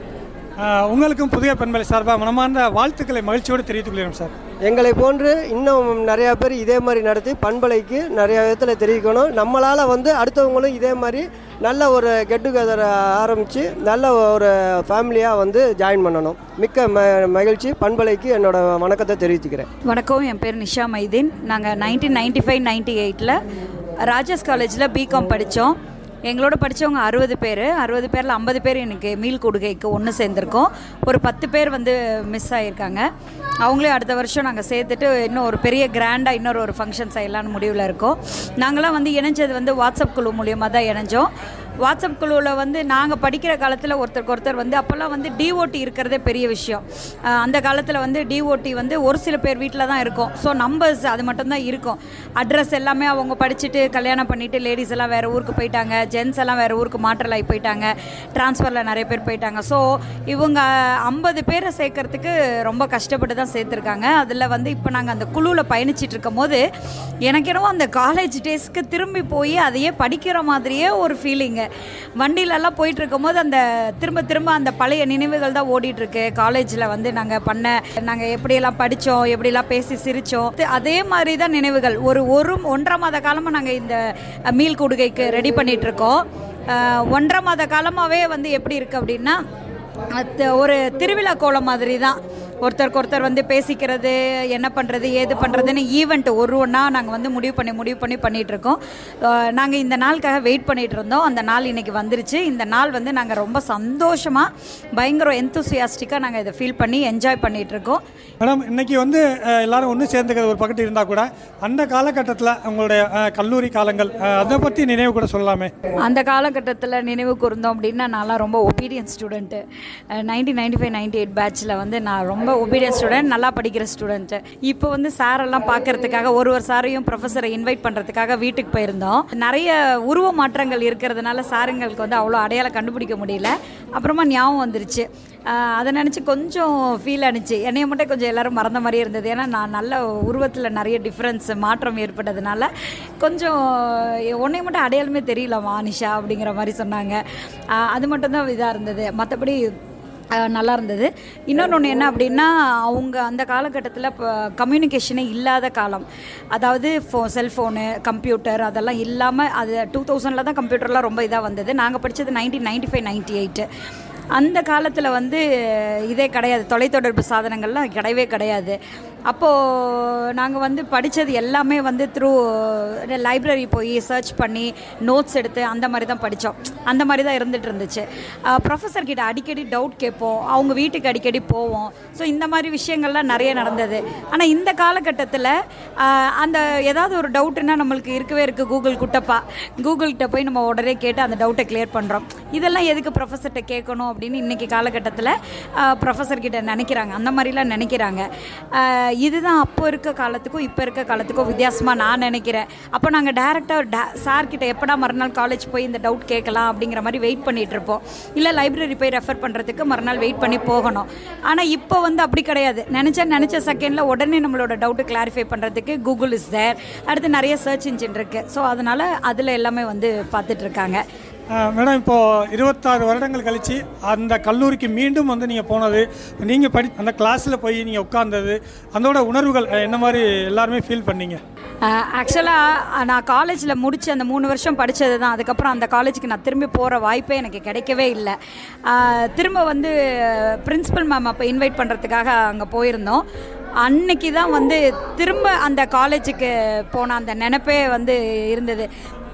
அஹ், உங்களுக்கும் புதிய பெண்மலை சார்பாக மனமார்ந்த வாழ்த்துக்களை மகிழ்ச்சியோடு தெரிவித்துக் கொள்கிறோம் சார் எங்களை போன்று இன்னும் நிறையா பேர் இதே மாதிரி நடத்தி பண்பலைக்கு நிறைய விதத்தில் தெரிவிக்கணும் நம்மளால் வந்து அடுத்தவங்களும் இதே மாதிரி நல்ல ஒரு கெட் டுகெதர் ஆரம்பித்து நல்ல ஒரு ஃபேமிலியாக வந்து ஜாயின் பண்ணணும் மிக்க ம மகிழ்ச்சி பண்பலைக்கு என்னோட வணக்கத்தை தெரிவித்துக்கிறேன் வணக்கம் என் பேர் நிஷா மைதீன் நாங்கள் நைன்டீன் நைன்டி ஃபைவ் நைன்டி எயிட்டில் ராஜாஸ் காலேஜில் பிகாம் படித்தோம் எங்களோட படித்தவங்க அறுபது பேர் அறுபது பேரில் ஐம்பது பேர் எனக்கு மீள் கொடுகைக்கு ஒன்று சேர்ந்துருக்கோம் ஒரு பத்து பேர் வந்து மிஸ் ஆகியிருக்காங்க அவங்களே அடுத்த வருஷம் நாங்கள் சேர்த்துட்டு இன்னும் ஒரு பெரிய கிராண்டாக இன்னொரு ஒரு ஃபங்க்ஷன் செய்யலான்னு முடிவில் இருக்கோம் நாங்களாம் வந்து இணைஞ்சது வந்து வாட்ஸ்அப் குழு மூலியமாக தான் இணைஞ்சோம் வாட்ஸ்அப் குழுவில் வந்து நாங்கள் படிக்கிற காலத்தில் ஒருத்தருக்கு ஒருத்தர் வந்து அப்போல்லாம் வந்து டிஓடி இருக்கிறதே பெரிய விஷயம் அஹ் அந்த காலத்தில் வந்து டிஓடி வந்து ஒரு சில பேர் வீட்டில் தான் இருக்கும் ஸோ நம்பர்ஸ் அது மட்டும்தான் இருக்கும் அட்ரஸ் எல்லாமே அவங்க படிச்சுட்டு கல்யாணம் பண்ணிட்டு லேடிஸ் எல்லாம் வேறு ஊருக்கு போயிட்டாங்க ஜென்ஸ் எல்லாம் வேறு ஊருக்கு மாற்றலாகி போயிட்டாங்க ட்ரான்ஸ்ஃபரில் நிறைய பேர் போயிட்டாங்க ஸோ இவங்க ஐம்பது பேரை சேர்க்கறதுக்கு ரொம்ப கஷ்டப்பட்டு தான் சேர்த்துருக்காங்க அதில் வந்து இப்போ நாங்கள் அந்த குழுவில் பயணிச்சிட்டு இருக்கும் போது எனக்கு என்னவோ அந்த காலேஜ் டேஸ்க்கு திரும்பி போய் அதையே படிக்கிற மாதிரியே ஒரு ஃபீலிங்கு வண்டியிலலாம் போயிட்டு இருக்கும்போது அந்த திரும்ப திரும்ப அந்த பழைய நினைவுகள் தான் ஓடிட்டு இருக்கு காலேஜில் வந்து நாங்கள் பண்ண நாங்கள் எப்படியெல்லாம் படித்தோம் எப்படியெல்லாம் பேசி சிரித்தோம் அதே மாதிரி தான் நினைவுகள் ஒரு ஒரு ஒன்றரை மாத காலமாக நாங்கள் இந்த மீள் கொடுகைக்கு ரெடி பண்ணிட்டு இருக்கோம் அஹ், ஒன்றரை மாத காலமாகவே வந்து எப்படி இருக்குது அப்படின்னா அது ஒரு திருவிழா கோலம் மாதிரி தான் ஒருத்தருக்கு ஒருத்தர் வந்து பேசிக்கிறது என்ன பண்ணுறது ஏது பண்ணுறதுன்னு ஈவெண்ட் ஒரு ஒன்றா நாங்கள் வந்து முடிவு பண்ணி முடிவு பண்ணி பண்ணிகிட்டு இருக்கோம் நாங்கள் இந்த நாளுக்காக வெயிட் பண்ணிகிட்டு இருந்தோம் அந்த நாள் இன்னைக்கு வந்துருச்சு இந்த நாள் வந்து நாங்கள் ரொம்ப சந்தோஷமாக பயங்கர எந்தூசியாஸ்டிக்காக நாங்கள் இதை ஃபீல் பண்ணி என்ஜாய் பண்ணிகிட்டு இருக்கோம் மேடம் இன்னைக்கு வந்து அஹ், எல்லாரும் ஒன்று சேர்ந்துக்கிறது ஒரு பக்கத்து இருந்தால் கூட அந்த காலகட்டத்தில் உங்களுடைய அஹ், கல்லூரி காலங்கள் அஹ், அதை பற்றி நினைவு கூட சொல்லலாமே அந்த காலகட்டத்தில் நினைவு கூர்ந்தோம் அப்படின்னா நான்லாம் ரொம்ப obedience student nineteen ninety five ninety eight பேட்சில் வந்து நான் ரொம்ப ஒபீடியன்ஸ் ஸ்டூடெண்ட் நல்லா படிக்கிற ஸ்டூடெண்ட்டு இப்போ வந்து சாரெல்லாம் பார்க்கறதுக்காக ஒரு ஒரு சாரையும் ப்ரொஃபஸரை இன்வைட் பண்ணுறதுக்காக வீட்டுக்கு போயிருந்தோம் நிறைய உருவ மாற்றங்கள் இருக்கிறதுனால சாருங்களுக்கு வந்து அவ்வளோ அடையாளம் கண்டுபிடிக்க முடியல அப்புறமா ஞாபகம் வந்துருச்சு ஆஹ் அதை நினச்சி கொஞ்சம் ஃபீல் ஆனிச்சு என்னைய மட்டும் கொஞ்சம் எல்லாரும் மறந்த மாதிரியே இருந்தது ஏன்னா நான் நல்ல உருவத்தில் நிறைய டிஃப்ரென்ஸ் மாற்றம் ஏற்பட்டதுனால கொஞ்சம் உன்னை மட்டும் அடையாளமே தெரியலமா நிஷா அப்படிங்கிற மாதிரி சொன்னாங்க ஆஹ் அது மட்டும்தான் இதாக இருந்தது மற்றபடி ஆஹ் நல்லா இருந்தது இன்னொன்று ஒன்று என்ன அப்படின்னா அவங்க அந்த காலகட்டத்தில் இப்போ கம்யூனிகேஷனே இல்லாத காலம் அதாவது ஃபோ செல்ஃபோனு கம்ப்யூட்டர் அதெல்லாம் இல்லாமல் அது டூ தௌசண்டில் தான் கம்ப்யூட்டர்லாம் ரொம்ப இதாக வந்தது நாங்கள் படித்தது nineteen ninety five ninety eight அந்த காலத்தில் வந்து இதே கிடையாது தொலைத்தொடர்பு சாதனங்கள்லாம் கிடையவே கிடையாது அப்போது நாங்கள் வந்து படித்தது எல்லாமே வந்து த்ரூ லைப்ரரி போய் சர்ச் பண்ணி நோட்ஸ் எடுத்து அந்த மாதிரி தான் படித்தோம் அந்த மாதிரி தான் இருந்துட்டு இருந்துச்சு ப்ரொஃபஸர் கிட்ட அடிக்கடி டவுட் கேட்போம் அவங்க வீட்டுக்கு அடிக்கடி போவோம் ஸோ இந்த மாதிரி விஷயங்கள்லாம் நிறைய நடந்தது ஆனால் இந்த காலகட்டத்தில் அந்த ஏதாவது ஒரு டவுட்னா நம்மளுக்கு இருக்கவே இருக்குது கூகுள் குட்டப்பா கூகுள்கிட்ட போய் நம்ம உடனே கேட்டு அந்த டவுட்டை கிளியர் பண்ணுறோம் இதெல்லாம் எதுக்கு ப்ரொஃபஸர்கிட்ட கேட்கணும் அப்படின்னு இன்றைக்கி காலகட்டத்தில் ப்ரொஃபஸர் கிட்ட நினைக்கிறாங்க அந்த மாதிரிலாம் நினைக்கிறாங்க ஆஹ் இதுதான் அப்போ இருக்க காலத்துக்கும் இப்போ இருக்க காலத்துக்கும் வித்தியாசமாக நான் நினைக்கிறேன் அப்போ நாங்கள் டேரெக்டாக டே சார் கிட்ட எப்படா மறுநாள் காலேஜ் போய் இந்த டவுட் கேட்கலாம் அப்படிங்கிற மாதிரி வெயிட் பண்ணிட்டு இருப்போம் இல்லை லைப்ரரி போய் ரெஃபர் பண்ணுறதுக்கு மறுநாள் வெயிட் பண்ணி போகணும் ஆனால் இப்போ வந்து அப்படி கிடையாது நினச்ச நினச்ச செகண்டில் உடனே நம்மளோட டவுட்டு கிளாரிஃபை பண்ணுறதுக்கு கூகுள் இஸ் தேர் அடுத்து நிறைய சர்ச் இன்ஜின் இருக்குது ஸோ அதனால் அதில் எல்லாமே வந்து பார்த்துட்டு இருக்காங்க ஆஹ் மேடம் இப்போது இருபத்தாறு வருடங்கள் கழித்து அந்த கல்லூரிக்கு மீண்டும் வந்து நீங்கள் போனது நீங்கள் படி அந்த கிளாஸில் போய் நீங்கள் உட்கார்ந்தது அதோட உணர்வுகள் அஹ், என்ன மாதிரி எல்லாருமே ஃபீல் பண்ணீங்க ஆக்சுவலாக நான் காலேஜில் முடிச்சு அந்த மூணு வருஷம் படித்தது தான் அதுக்கப்புறம் அந்த காலேஜுக்கு நான் திரும்பி போகிற வாய்ப்பே எனக்கு கிடைக்கவே இல்லை ஆஹ் திரும்ப வந்து பிரின்ஸிபல் மேம் அப்போ இன்வைட் பண்ணுறதுக்காக அங்கே போயிருந்தோம் அன்னைக்கு தான் வந்து திரும்ப அந்த காலேஜுக்கு போன அந்த நினைப்பே வந்து இருந்தது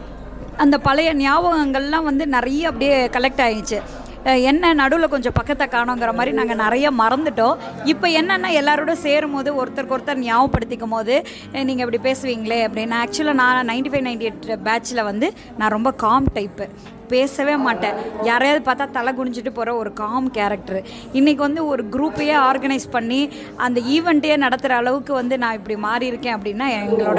அந்த பழைய ஞாபகங்கள்லாம் வந்து நிறைய அப்படியே கலெக்ட் ஆயிடுச்சு அஹ் என்ன நடுவில் கொஞ்சம் பக்கத்தை காணோங்கிற மாதிரி நாங்கள் நிறைய மறந்துட்டோம் இப்போ என்னென்னா எல்லாரோட சேரும் போது ஒருத்தருக்கு ஒருத்தர் ஞாபகப்படுத்திக்கும் போது நீங்கள் இப்படி பேசுவீங்களே அப்படின்னு ஆக்சுவலாக நான் நைன்டி ஃபைவ் நைன்டி எயிட் பேட்சில் வந்து நான் ரொம்ப காம் டைப்பு பேசவே மாட்டேன் யாரையாவது பார்த்தா தலை குனிஞ்சிட்டு போகிற ஒரு காம் கேரக்டர் இன்றைக்கி வந்து ஒரு குரூப்பையே ஆர்கனைஸ் பண்ணி அந்த ஈவெண்ட்டையே நடத்துகிற அளவுக்கு வந்து நான் இப்படி மாறி இருக்கேன் அப்படின்னா எங்களோட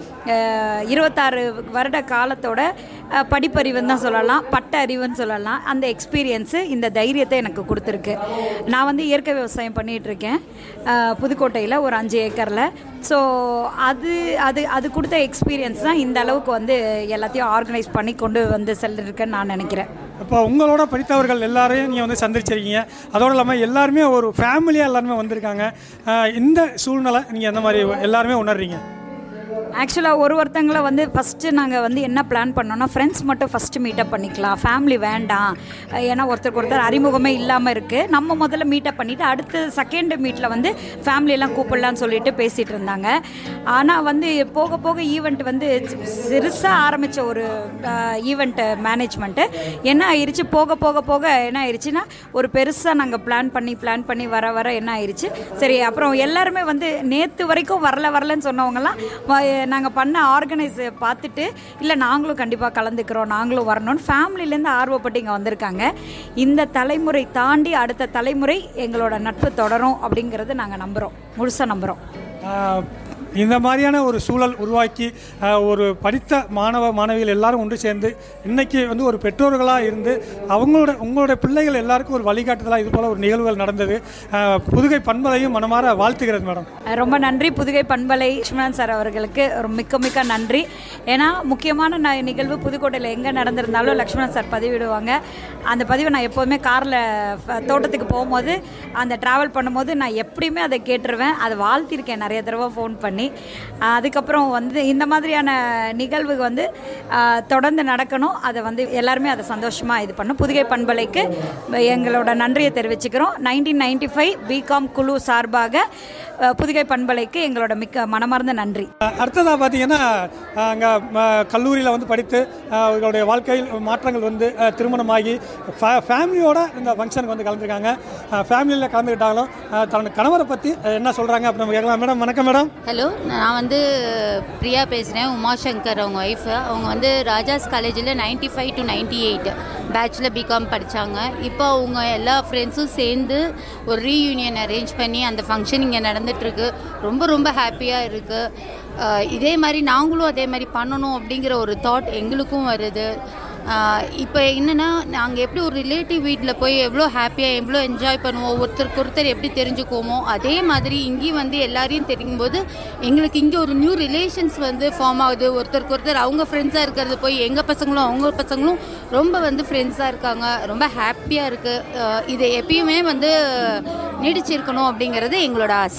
அஹ், இருபத்தாறு வருட காலத்தோட அஹ், படிப்பறிவுன்னு தான் சொல்லலாம் பட்ட அறிவுன்னு சொல்லலாம் அந்த எக்ஸ்பீரியன்ஸு இந்த தைரியத்தை எனக்கு கொடுத்துருக்கு நான் வந்து இயற்கை விவசாயம் பண்ணிகிட்டு இருக்கேன் அஹ், புதுக்கோட்டையில் ஒரு அஞ்சு ஏக்கரில் ஸோ அது அது அது கொடுத்த எக்ஸ்பீரியன்ஸ் தான் இந்த அளவுக்கு வந்து எல்லாத்தையும் ஆர்கனைஸ் பண்ணி கொண்டு வந்து செல்லிருக்கேன்னு நான் நினைக்கிறேன் இப்போ உங்களோட படித்தவர்கள் எல்லாரையும் நீங்கள் வந்து சந்திச்சிருக்கீங்க அதோடு இல்லாமல் எல்லாருமே ஒரு ஃபேமிலியாக எல்லாருமே வந்திருக்காங்க ஆஹ் இந்த சூழ்நிலை நீங்கள் எந்த மாதிரி எல்லாருமே உணர்றீங்க ஆக்சுவலாக ஒரு ஒருத்தங்களை வந்து ஃபஸ்ட்டு நாங்கள் வந்து என்ன பிளான் பண்ணோம்னா ஃப்ரெண்ட்ஸ் மட்டும் ஃபஸ்ட்டு மீட்டப் பண்ணிக்கலாம் ஃபேமிலி வேண்டாம் அஹ் ஏன்னா ஒருத்தருக்கு ஒருத்தர் அறிமுகமே இல்லாமல் இருக்குது நம்ம முதல்ல மீட்டப் பண்ணிவிட்டு அடுத்து செகண்ட் மீட்டில் வந்து ஃபேமிலியெல்லாம் கூப்பிடலான்னு சொல்லிட்டு பேசிகிட்டு இருந்தாங்க ஆனால் வந்து போக போக ஈவெண்ட் வந்து சிறுசாக ஆரம்பித்த ஒரு ஈவெண்ட் மேனேஜ்மெண்ட்டு என்ன ஆயிடுச்சு போக போக போக என்ன ஆயிடுச்சுன்னா ஒரு பெருசாக நாங்கள் பிளான் பண்ணி பிளான் பண்ணி வர வர என்ன ஆயிடுச்சு சரி அப்புறம் எல்லாருமே வந்து நேற்று வரைக்கும் வரல வரலன்னு சொன்னவங்கலாம் நாங்கள் பண்ண ஆர்கனைஸ் பார்த்துட்டு இல்லை நாங்களும் கண்டிப்பாக கலந்துக்கிறோம் நாங்களும் வரணும்னு ஃபேமிலிலேருந்து ஆர்வப்பட்டு இங்கே வந்திருக்காங்க இந்த தலைமுறை தாண்டி அடுத்த தலைமுறை எங்களோட நட்பு தொடரும் அப்படிங்கிறது நாங்கள் நம்புகிறோம் முழுசாக நம்புகிறோம் ஆஹ் இந்த மாதிரியான ஒரு சூழல் உருவாக்கி ஆஹ் ஒரு படித்த மாணவ மாணவிகள் எல்லாரும் ஒன்று சேர்ந்து இன்னைக்கு வந்து ஒரு பெற்றோர்களாக இருந்து அவங்களோட உங்களோட பிள்ளைகள் எல்லாருக்கும் ஒரு வழிகாட்டுதலாக இது போல் ஒரு நிகழ்வுகள் நடந்தது ஆஹ் புதுகை பண்பலையும் மனமாற வாழ்த்துகிறது மேடம் ரொம்ப நன்றி புதுகை பண்பலை லட்சுமணன் சார் அவர்களுக்கு ஒரு மிக்க மிக்க நன்றி ஏன்னா முக்கியமான ந- நிகழ்வு புதுக்கோட்டையில் எங்கே நடந்திருந்தாலும் லக்ஷ்மணன் சார் பதிவிடுவாங்க அந்த பதிவை நான் எப்போதுமே காரில் தோட்டத்துக்கு போகும்போது அந்த ட்ராவல் பண்ணும்போது நான் எப்படியுமே அதை கேட்டுருவேன் அதை வாழ்த்திருக்கேன் நிறைய தடவை ஃபோன் பண்ணி அஹ் அதுக்கப்புறம் வந்து இந்த மாதிரியான நிகழ்வு வந்து அஹ், தொடர்ந்து நடக்கணும் அதை வந்து எல்லாருமே அதை சந்தோஷமாக இது பண்ணும் புதுகை பண்பலைக்கு எங்களோட நன்றியை தெரிவிச்சுக்கிறோம் நைன்டீன் நைன்டி ஃபைவ் பிகாம் குழு சார்பாக அஹ், புதுகை பண்பலைக்கு எங்களோட மிக்க மனமார்ந்த நன்றி அடுத்ததாக பார்த்தீங்கன்னா அங்கே கல்லூரியில் வந்து படித்து ஆஹ் அவர்களுடைய வாழ்க்கையில் மாற்றங்கள் வந்து ஆஹ் திருமணமாகி ஃபே- ஃபேமிலியோட இந்த ஃபங்க்ஷனுக்கு வந்து கலந்துருக்காங்க ஃபேமிலியில் கலந்துக்கிட்டாலும் ஆஹ் தன் கணவரை பற்றி என்ன சொல்கிறாங்க அப்படி நம்ம கேட்கலாம் மேடம் வணக்கம் மேடம் ஹலோ நான் வந்து பிரியா பேசுகிறேன் உமாசங்கர் அவங்க ஒய்ஃபு அவங்க வந்து ராஜாஸ் காலேஜில் ninety five to ninety eight bachelor B Com படித்தாங்க இப்போ அவங்க எல்லா ஃப்ரெண்ட்ஸும் சேர்ந்து ஒரு ரீயூனியன் அரேஞ்ச் பண்ணி அந்த ஃபங்க்ஷன் இங்கே நடந்துகிட்ருக்கு ரொம்ப ரொம்ப ஹாப்பியாக இருக்குது இதே மாதிரி நாங்களும் அதே மாதிரி பண்ணணும் அப்படிங்கிற ஒரு தாட் எங்களுக்கும் வருது இப்போ என்னென்னா நாங்கள் எப்படி ஒரு ரிலேட்டிவ் வீட்டில் போய் எவ்வளோ ஹாப்பியாக எவ்வளோ என்ஜாய் பண்ணுவோம் ஒருத்தருக்கு ஒருத்தர் எப்படி தெரிஞ்சுக்குவோமோ அதே மாதிரி இங்கேயும் வந்து எல்லாரையும் தெரியும்போது எங்களுக்கு இங்கே ஒரு நியூ ரிலேஷன்ஸ் வந்து ஃபார்ம் ஆகுது ஒருத்தருக்கு ஒருத்தர் அவங்க ஃப்ரெண்ட்ஸாக இருக்கிறது போய் எங்கள் பசங்களும் அவங்க பசங்களும் ரொம்ப வந்து ஃப்ரெண்ட்ஸாக இருக்காங்க ரொம்ப ஹாப்பியாக இருக்குது இதை எப்பயுமே வந்து நீடிச்சிருக்கணும் அப்படிங்கிறது எங்களோட ஆசை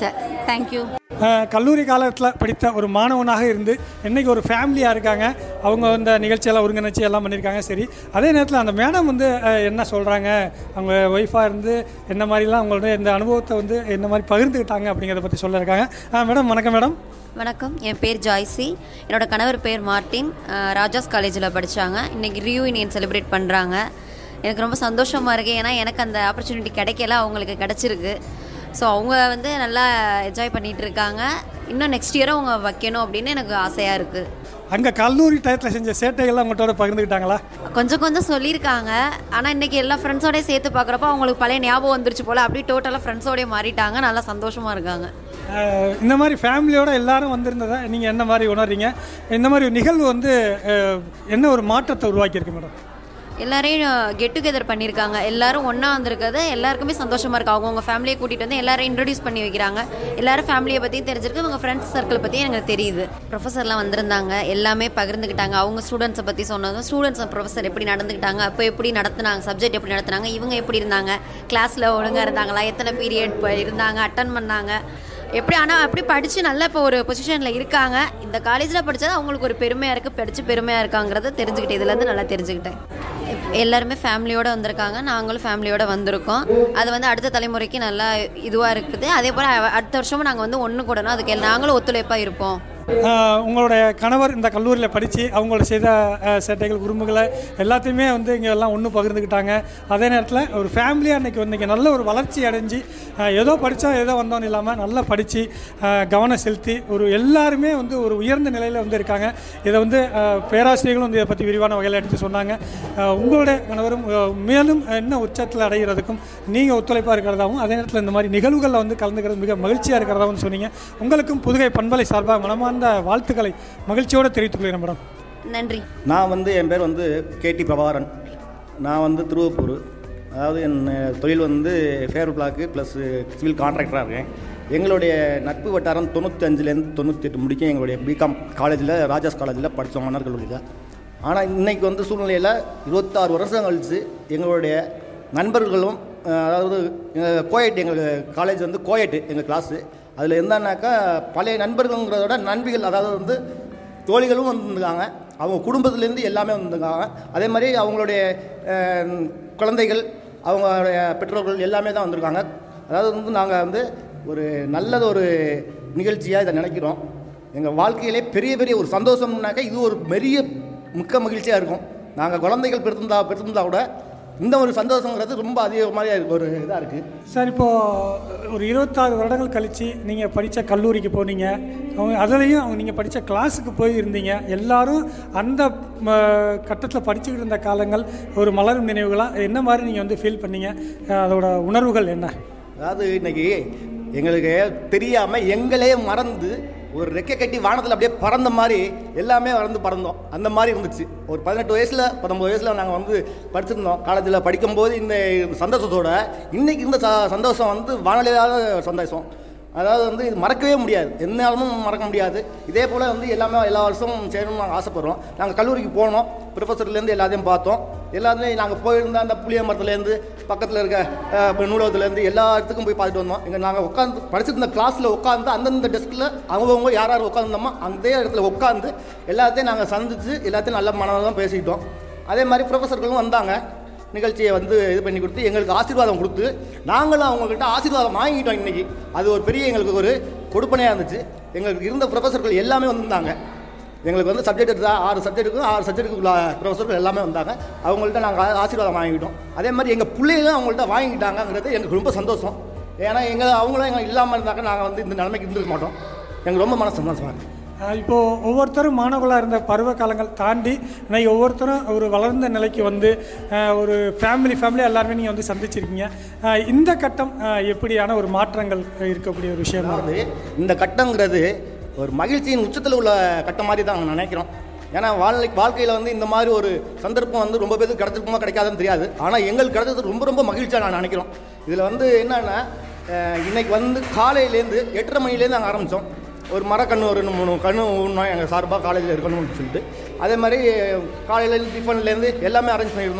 தேங்க்யூ அஹ், கல்லூரி காலத்தில் படித்த ஒரு மாணவனாக இருந்து இன்னைக்கு ஒரு ஃபேமிலியாக இருக்காங்க அவங்க இந்த நிகழ்ச்சியெல்லாம் ஒருங்கிணைச்சி எல்லாம் பண்ணியிருக்காங்க சரி அதே நேரத்தில் அந்த மேடம் வந்து அஹ், என்ன சொல்கிறாங்க அவங்க ஒய்ஃபாக இருந்து என்ன மாதிரிலாம் அவங்களோட இந்த அனுபவத்தை வந்து என்ன மாதிரி பகிர்ந்துக்கிட்டாங்க அப்படிங்கிறத பற்றி சொல்லியிருக்காங்க மேடம் வணக்கம் மேடம் வணக்கம் என் பேர் ஜாய்சி என்னோட கணவர் பேர் மார்ட்டின் அஹ், ராஜாஸ் காலேஜில் படித்தாங்க இன்றைக்கி ரியூனியன் செலிப்ரேட் பண்ணுறாங்க எனக்கு ரொம்ப சந்தோஷமாக இருக்குது ஏன்னா எனக்கு அந்த ஆப்பர்ச்சுனிட்டி கிடைக்கல அவங்களுக்கு கிடச்சிருக்கு ஸோ அவங்க வந்து நல்லா என்ஜாய் பண்ணிகிட்டு இருக்காங்க இன்னும் நெக்ஸ்ட் இயரும் அவங்க வைக்கணும் அப்படின்னு எனக்கு ஆசையாக இருக்குது அங்கே கல்லூரி டயத்தில் செஞ்ச சேட்டைகள்லாம் உங்கள்கிட்ட பகிர்ந்துக்கிட்டாங்களா கொஞ்சம் கொஞ்சம் சொல்லியிருக்காங்க ஆனால் இன்றைக்கி எல்லா ஃப்ரெண்ட்ஸோடய சேர்த்து பார்க்குறப்ப அவங்களுக்கு பழைய ஞாபகம் வந்துருச்சு போல் அப்படியே டோட்டலாக ஃப்ரெண்ட்ஸோடய மாறிட்டாங்க நல்லா சந்தோஷமாக இருக்காங்க அஹ், இந்த மாதிரி ஃபேமிலியோட எல்லாரும் வந்திருந்ததை நீங்கள் என்ன மாதிரி உணர்றீங்க இந்த மாதிரி ஒரு நிகழ்வு வந்து அஹ், என்ன ஒரு மாற்றத்தை உருவாக்கியிருக்கு மேடம் எல்லாரையும் கெட் டுகெதர் பண்ணியிருக்காங்க எல்லாரும் ஒன்றா வந்திருக்கிறது எல்லாருக்குமே சந்தோஷமாக இருக்கு அவங்கவுங்க ஃபேமிலியை கூட்டிகிட்டு வந்து எல்லாரும் இன்ட்ரடியூஸ் பண்ணி வைக்கிறாங்க எல்லாரும் ஃபேமிலியை பற்றியும் தெரிஞ்சிருக்கு அவங்க ஃப்ரெண்ட்ஸ் சர்க்கிள் பற்றியும் எனக்கு தெரியுது ப்ரொஃபஸர்லாம் வந்திருந்தாங்க எல்லாமே பகிர்ந்துக்கிட்டாங்க அவங்க ஸ்டூடெண்ட்ஸை பற்றி சொன்னதும் ஸ்டூடெண்ட்ஸ் ப்ரொஃபஸர் எப்படி நடந்துக்கிட்டாங்க அப்போ எப்படி நடத்துனாங்க சப்ஜெக்ட் எப்படி நடத்துனாங்க இவங்க எப்படி இருந்தாங்க கிளாஸில் ஒழுங்காக இருந்தாங்களா எத்தனை பீரியட் இருந்தாங்க அட்டன் பண்ணாங்க எப்படி ஆனால் அப்படி படித்து நல்ல இப்போ ஒரு பொசிஷனில் இருக்காங்க இந்த காலேஜில் படித்தது அவங்களுக்கு ஒரு பெருமையாக இருக்குது படித்து பெருமையாக இருக்காங்கிறத தெரிஞ்சுக்கிட்டேன் இதுலேருந்து நல்லா தெரிஞ்சுக்கிட்டேன் எல்லாருமே ஃபேமிலியோடு வந்திருக்காங்க நாங்களும் ஃபேமிலியோடு வந்திருக்கோம் அது வந்து அடுத்த தலைமுறைக்கு நல்லா இதுவாக இருக்குது அதே போல் அடுத்த வருஷமும் நாங்கள் வந்து ஒன்று கூடணும் அதுக்கு எல்- நாங்களும் ஒத்துழைப்பாக இருப்போம் ஆஹ் உங்களுடைய கணவர் இந்த கல்லூரியில் படித்து அவங்களோட செய்த ஆஹ், சேட்டைகள் குறும்புகளை எல்லாத்தையுமே வந்து இங்கே எல்லாம் ஒன்று பகிர்ந்துக்கிட்டாங்க அதே நேரத்தில் ஒரு ஃபேமிலியாக அன்றைக்கி வந்து இங்கே நல்ல ஒரு வளர்ச்சி அடைஞ்சு ஆஹ், ஏதோ படித்தோம் ஏதோ வந்தோன்னு இல்லாமல் நல்லா படித்து கவனம் செலுத்தி ஒரு எல்லாருமே வந்து ஒரு உயர்ந்த நிலையில் வந்து இருக்காங்க இதை வந்து ஆஹ், பேராசிரியர்களும் வந்து இதை பற்றி விரிவான வகையில் எடுத்து சொன்னாங்க ஆஹ், உங்களுடைய கணவரும் ஆஹ், மேலும் என்ன உச்சத்தில் அடைகிறதுக்கும் நீங்கள் ஒத்துழைப்பாக இருக்கிறதாவும் அதே நேரத்தில் இந்த மாதிரி நிகழ்வுகளில் வந்து கலந்துக்கிறது மிக மகிழ்ச்சியாக இருக்கிறதாவும் சொன்னீங்க உங்களுக்கும் புதுகை பண்பலை சார்பாக மனமார்ந்த வாழ்த்துக்களை மகிழ்ச்சியோடு தெரிவித்துக் கொள்கிறேன் மேடம் நன்றி நான் வந்து என் பேர் வந்து கேடி பிரபாகரன் நான் வந்து திருவப்பூர் அதாவது என் தொழில் வந்து ஃபேர் பிளாக்கு ப்ளஸ் சிவில் கான்ட்ராக்டராக இருக்கேன் எங்களுடைய நட்பு வட்டாரம் தொண்ணூற்றி அஞ்சுலேருந்து தொண்ணூற்றி எட்டு முடிக்க எங்களுடைய பிகாம் காலேஜில் ராஜாஸ் காலேஜில் படித்தோம் மன்னர் கல்லூரியில் ஆனால் இன்னைக்கு வந்து சூழ்நிலையில் இருபத்தாறு வருஷம் கழித்து எங்களுடைய நண்பர்களும் அஹ், அதாவது கோயட் எங்கள் காலேஜ் வந்து கோயட்டு எங்கள் கிளாஸு அதில் என்னன்னாக்கா பழைய நண்பர்கள்ங்கிறத விட நண்பிகள் அதாவது வந்து தோழிகளும் வந்திருக்காங்க அவங்க குடும்பத்துலேருந்து எல்லாமே வந்திருக்காங்க அதே மாதிரி அவங்களுடைய அஹ், குழந்தைகள் அவங்களுடைய பெற்றோர்கள் எல்லாமே தான் வந்திருக்காங்க அதாவது வந்து நாங்கள் வந்து ஒரு நல்லது ஒரு நிகழ்ச்சியாக இதை நினைக்கிறோம் எங்கள் வாழ்க்கையிலே பெரிய பெரிய ஒரு சந்தோஷம்னாக்கா இது ஒரு பெரிய மிக்க மகிழ்ச்சியாக இருக்கும் நாங்கள் குழந்தைகள் பிறந்திருந்தா பிறந்திருந்தா கூட இந்த ஒரு சந்தோஷங்கிறது ரொம்ப அதிகமாக ஒரு இதாக இருக்குது சார் இப்போது ஒரு இருபத்தாறு வருடங்கள் கழித்து நீங்கள் படித்த கல்லூரிக்கு போனீங்க அவங்க அதுலேயும் அவங்க நீங்கள் படித்த கிளாஸுக்கு போய் இருந்தீங்க எல்லாரும் அந்த கட்டத்தில் படிச்சுக்கிட்டு இருந்த காலங்கள் ஒரு மலரும் நினைவுகளாக என்ன மாதிரி நீங்கள் வந்து ஃபீல் பண்ணீங்க அஹ் அதோட உணர்வுகள் என்ன அதாவது இன்னைக்கு எங்களுக்கு தெரியாமல் எங்களே மறந்து ஒரு ரெக்கை கட்டி வானத்தில் அப்படியே பறந்த மாதிரி எல்லாமே வளர்ந்து பறந்தோம் அந்த மாதிரி இருந்துச்சு ஒரு பதினெட்டு வயசில் பத்தொம்பது வயசில் நாங்கள் வந்து படிச்சிருந்தோம் காலேஜில் படிக்கும்போது இந்த சந்தோஷத்தோட இன்னைக்கு இருந்த ச சந்தோஷம் வந்து வானொலியாத சந்தோஷம் அதாவது வந்து இது மறக்கவே முடியாது எந்நாளும் மறக்க முடியாது இதே போல் வந்து எல்லாமே எல்லா வருஷமும் செய்யணும்னு நாங்கள் ஆசைப்படுறோம் நாங்கள் கல்லூரிக்கு போனோம் ப்ரொஃபஸர்லேருந்து எல்லாத்தையும் பார்த்தோம் எல்லாத்துலேயும் நாங்கள் போயிருந்த அந்த புளிய மரத்துலேருந்து பக்கத்தில் இருக்க அஹ், நூலகத்துலேருந்து எல்லா இடத்துக்கும் போய் பார்த்துட்டு வந்தோம் இங்கே நாங்கள் உட்காந்து படிச்சிருந்த கிளாஸில் உட்காந்து அந்தந்த டெஸ்கில் அவங்கவுங்க யார் யார் உட்காந்துருந்தோமோ அதே இடத்துல உட்காந்து எல்லாத்தையும் நாங்கள் சந்தித்து எல்லாத்தையும் நல்ல மனதாக தான் பேசிக்கிட்டோம் அதே மாதிரி ப்ரொஃபஸர்களும் வந்தாங்க நிகழ்ச்சியை வந்து இது பண்ணி கொடுத்து எங்களுக்கு ஆசீர்வாதம் கொடுத்து நாங்களும் அவங்கக்கிட்ட ஆசீர்வாதம் வாங்கிட்டோம் இன்னைக்கு அது ஒரு பெரிய எங்களுக்கு ஒரு கொடுப்பனையாக இருந்துச்சு எங்களுக்கு இருந்த ப்ரொஃபஸர்கள் எல்லாமே வந்திருந்தாங்க எங்களுக்கு வந்து சப்ஜெக்ட் எடுத்தா ஆறு சப்ஜெக்ட்டுக்கும் ஆறு சப்ஜெக்ட்டுக்கு ப்ரொஃபஸர்கள் எல்லாமே வந்தாங்க அவங்கள்ட்ட நாங்கள் ஆசீர்வாதம் வாங்கிட்டோம் அதே மாதிரி எங்கள் பிள்ளைகளும் அவங்கள்ட்ட வாங்கிட்டாங்கங்கிறது எனக்கு ரொம்ப சந்தோஷம் ஏன்னா எங்கள் அவங்களும் எங்கள் இல்லாமல் இருந்தாக்க நாங்கள் வந்து இந்த நிலைமைக்கு இருந்திருக்க மாட்டோம் எனக்கு ரொம்ப மன சந்தோஷமாக இருக்குது அஹ் இப்போ ஒவ்வொருத்தரும் மாணவர்களாக இருந்த பருவ காலங்கள் தாண்டி இன்னைக்கு ஒவ்வொருத்தரும் ஒரு வளர்ந்த நிலைக்கு வந்து அஹ், ஒரு ஃபேமிலி ஃபேமிலி எல்லாருமே நீங்கள் வந்து சந்திச்சிருக்கீங்க அஹ், இந்த கட்டம் அஹ், எப்படியான ஒரு மாற்றங்கள் இருக்கக்கூடிய ஒரு விஷயமா அதாவது இந்த கட்டங்கிறது ஒரு மகிழ்ச்சியின் உச்சத்தில் உள்ள கட்டம் மாதிரி தான் நான் நினைக்கிறோம் ஏன்னா வாழ்க்கை வாழ்க்கையில் வந்து இந்த மாதிரி ஒரு சந்தர்ப்பம் வந்து ரொம்ப பேருக்கு கிடச்சிருக்குமா கிடைக்காதுன்னு தெரியாது ஆனால் எங்களுக்கு கிடைச்சது ரொம்ப ரொம்ப மகிழ்ச்சியாக நான் நினைக்கிறோம் இதில் வந்து என்னென்னா இன்னைக்கு வந்து காலையிலேருந்து எட்டரை மணிலேருந்து நாங்கள் ஆரம்பித்தோம் ஒரு மரக்கன்று ஒரு ரெண்டு மூணு கன்று ஊனோம் எங்கள் சார்பாக காலேஜில் இருக்கணும்னு சொல்லிட்டு அதே மாதிரி காலையில் டிஃபன்லேருந்து எல்லாமே அரேஞ்ச் பண்ணியிருந்தோம்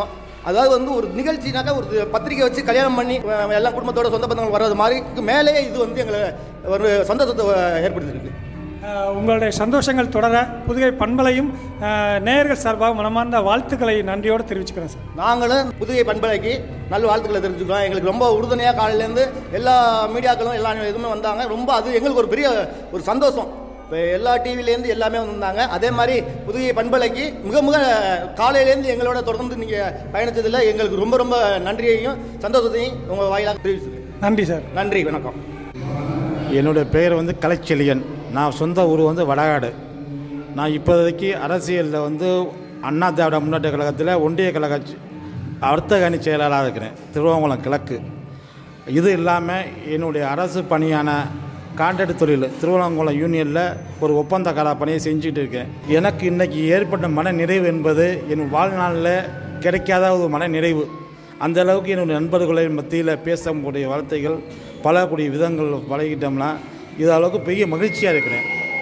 அதாவது வந்து ஒரு நிகழ்ச்சினாக்கா ஒரு பத்திரிக்கை வச்சு கல்யாணம் பண்ணி அஹ், எல்லா குடும்பத்தோட சொந்த பந்தங்கள் வர்றது மாதிரி மேலேயே இது வந்து எங்களை ஒரு சந்தோஷத்தை அஹ், ஏற்படுத்தியிருக்கு அஹ், உங்களுடைய சந்தோஷங்கள் தொடர புதுகை பண்பலையும் அஹ், நேயர்கள் சார்பாக மனமார்ந்த வாழ்த்துக்களை நன்றியோடு தெரிவிச்சுக்கிறேன் சார் நாங்களும் புதுகை பண்பலைக்கு நல்ல வாழ்த்துக்களை தெரிஞ்சுக்கிறோம் எங்களுக்கு ரொம்ப உறுதுணையாக காலையிலேருந்து எல்லா மீடியாக்களும் எல்லா இதுவுமே வந்தாங்க ரொம்ப அது எங்களுக்கு ஒரு பெரிய ஒரு சந்தோஷம் இப்போ எல்லா டிவிலேருந்து எல்லாமே வந்தாங்க அதே மாதிரி புதுகை பண்பலைக்கு மிக மிக காலையிலேருந்து எங்களோட தொடர்ந்து நீங்கள் பயணித்ததில் எங்களுக்கு ரொம்ப ரொம்ப நன்றியையும் சந்தோஷத்தையும் உங்கள் வாயிலாக தெரிவிச்சுக்கிறேன் நன்றி சார் நன்றி வணக்கம் என்னுடைய பெயர் வந்து கலைச்செழியன் நான் சொந்த ஊர் வந்து வடகாடு நான் இப்போதைக்கு அரசியலில் வந்து அண்ணா திராவிட முன்னேற்ற கழகத்தில் ஒன்றிய கழக அடுத்த கணி செயலாளராக இருக்கிறேன் திருவண்ணாமலம் கிழக்கு இது இல்லாமல் என்னுடைய அரசு பணியான கான்ட்ராக்ட் தொழில் திருவண்ணாமலம் யூனியனில் ஒரு ஒப்பந்த கால பணியை செஞ்சுட்டு இருக்கேன் எனக்கு இன்னைக்கு ஏற்பட்ட மன நிறைவு என்பது என் வாழ்நாளில் கிடைக்காத ஒரு மன நிறைவு அந்த அளவுக்கு என்னுடைய நண்பர்களின் மத்தியில் பேசக்கூடிய வார்த்தைகள் பழகக்கூடிய விதங்கள் பழகிட்டோம்னா இது அளவுக்கு பெரிய மகிழ்ச்சியாக இருக்கிறேன்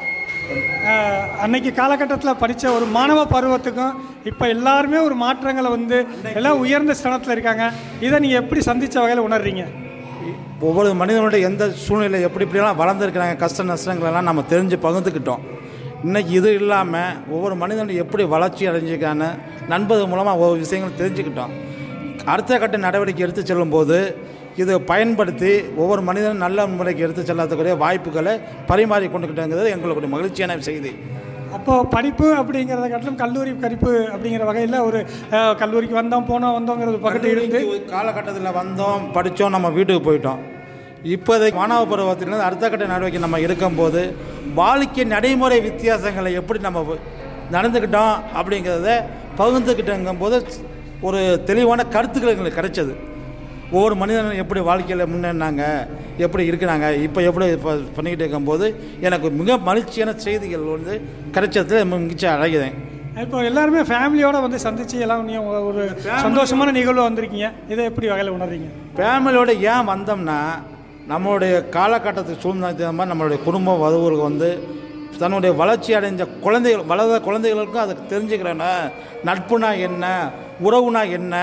அஹ், அன்னைக்கு காலகட்டத்தில் படித்த ஒரு மாணவ பருவத்துக்கும் இப்போ எல்லாருமே ஒரு மாற்றங்களை வந்து எல்லாம் உயர்ந்த ஸ்தானத்தில் இருக்காங்க இதை நீங்கள் எப்படி சந்தித்த வகையில் உணர்றீங்க ஒவ்வொரு மனிதனுடைய எந்த சூழ்நிலை எப்படி இப்படியெல்லாம் வளர்ந்துருக்கிறாங்க கஷ்ட நஷ்டங்களெல்லாம் நம்ம தெரிஞ்சு பகிர்ந்துக்கிட்டோம் இன்னைக்கு இது இல்லாமல் ஒவ்வொரு மனிதனும் எப்படி வளர்ச்சி அடைஞ்சிருக்கான்னு நண்பர்கள் மூலமாக ஒவ்வொரு விஷயங்களும் தெரிஞ்சுக்கிட்டோம் அடுத்த கட்ட நடவடிக்கை எடுத்து செல்லும்போது இதை பயன்படுத்தி ஒவ்வொரு மனிதனும் நல்ல முறைக்கு எடுத்து செல்லக்கூடிய வாய்ப்புகளை பரிமாறி கொண்டுக்கிட்டோங்கிறது எங்களுடைய மகிழ்ச்சியான செய்தி அப்போது படிப்பு அப்படிங்கிறத காட்டிலும் கல்லூரி படிப்பு அப்படிங்கிற வகையில் ஒரு அஹ், கல்லூரிக்கு வந்தோம் போனோம் வந்தோங்கிறது பக்கத்து இருந்து காலகட்டத்தில் வந்தோம் படித்தோம் நம்ம வீட்டுக்கு போயிட்டோம் இப்போதைக்கு மாணவ பருவத்திலிருந்து அடுத்த கட்ட நடவடிக்கை நம்ம இருக்கும்போது வாழ்க்கை நடைமுறை வித்தியாசங்களை எப்படி நம்ம நடந்துக்கிட்டோம் அப்படிங்கிறத பகிர்ந்துக்கிட்டங்கும் போது ஒரு தெளிவான கருத்துக்கள் எங்களுக்கு கிடைச்சது ஒவ்வொரு மனிதனும் எப்படி வாழ்க்கையில் முன்னேறினாங்க எப்படி இருக்கிறாங்க இப்போ எப்படி இப்போ பண்ணிக்கிட்டு இருக்கும்போது எனக்கு மிக மகிழ்ச்சியான செய்திகள் வந்து கிடைச்சதுல மிகச்சி அழகிறேன் இப்போ எல்லாருமே ஃபேமிலியோட வந்து சந்திச்சு எல்லாம் நீ ஒரு சந்தோஷமான நிகழ்வு வந்திருக்கீங்க இதை எப்படி வகையில் உணர்றீங்க ஃபேமிலியோட ஏன் வந்தோம்னா நம்மளுடைய காலகட்டத்துக்கு சூழ்நிலை தகுந்த மாதிரி நம்மளுடைய குடும்ப வதுவுக்கு வந்து தன்னுடைய வளர்ச்சி அடைஞ்ச குழந்தைகள் வளர்ந்த குழந்தைகளுக்கும் அதுக்கு தெரிஞ்சுக்கிறேன்னா நட்புனா என்ன உறவுனா என்ன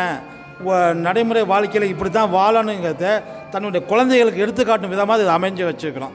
வ- நடைமுறை வாழ்க்கையில் இப்படி தான் வாழணுங்கிறத தன்னுடைய குழந்தைகளுக்கு எடுத்துக்காட்டும் விதமாக இது அமைஞ்சு வச்சுருக்கிறோம்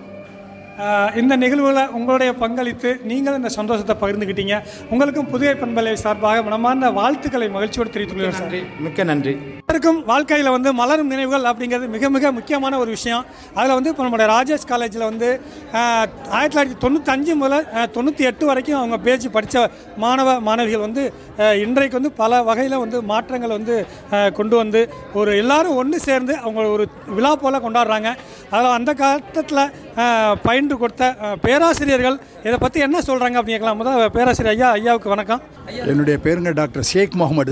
ஆஹ் இந்த நிகழ்வுகளை உங்களுடைய பங்களித்து நீங்களும் இந்த சந்தோஷத்தை பகிர்ந்துக்கிட்டீங்க உங்களுக்கும் புதிய பண்பலை சார்பாக மனமார்ந்த வாழ்த்துக்களை மகிழ்ச்சியோடு தெரிவித்துக் நன்றி மிக்க நன்றி எல்லாருக்கும் வாழ்க்கையில் வந்து மலரும் நினைவுகள் அப்படிங்கிறது மிக மிக முக்கியமான ஒரு விஷயம் அதில் வந்து இப்போ நம்மளுடைய ராஜேஷ் காலேஜில் வந்து ஆஹ், ஆயிரத்தி தொள்ளாயிரத்தி தொண்ணூத்தஞ்சு முதல் ஆஹ், தொண்ணூற்றி எட்டு வரைக்கும் அவங்க பேச்சு படித்த மாணவ மாணவிகள் வந்து ஆஹ், இன்றைக்கு வந்து பல வகையில் வந்து மாற்றங்கள் வந்து ஆஹ், கொண்டு வந்து ஒரு எல்லாரும் ஒன்று சேர்ந்து அவங்க ஒரு விழா போல் கொண்டாடுறாங்க அதில் அந்த காலத்தில் பயின்று கொடுத்த ஆஹ், பேராசிரியர்கள் இதை பற்றி என்ன சொல்கிறாங்க அப்படின்னு கேட்கலாம் முதல் பேராசிரியர் ஐயா ஐயாவுக்கு வணக்கம் என்னுடைய பேருங்க டாக்டர் ஷேக் முகமது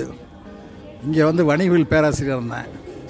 இங்கே வந்து வணிகவியல் பேராசிரியர் இருந்தேன்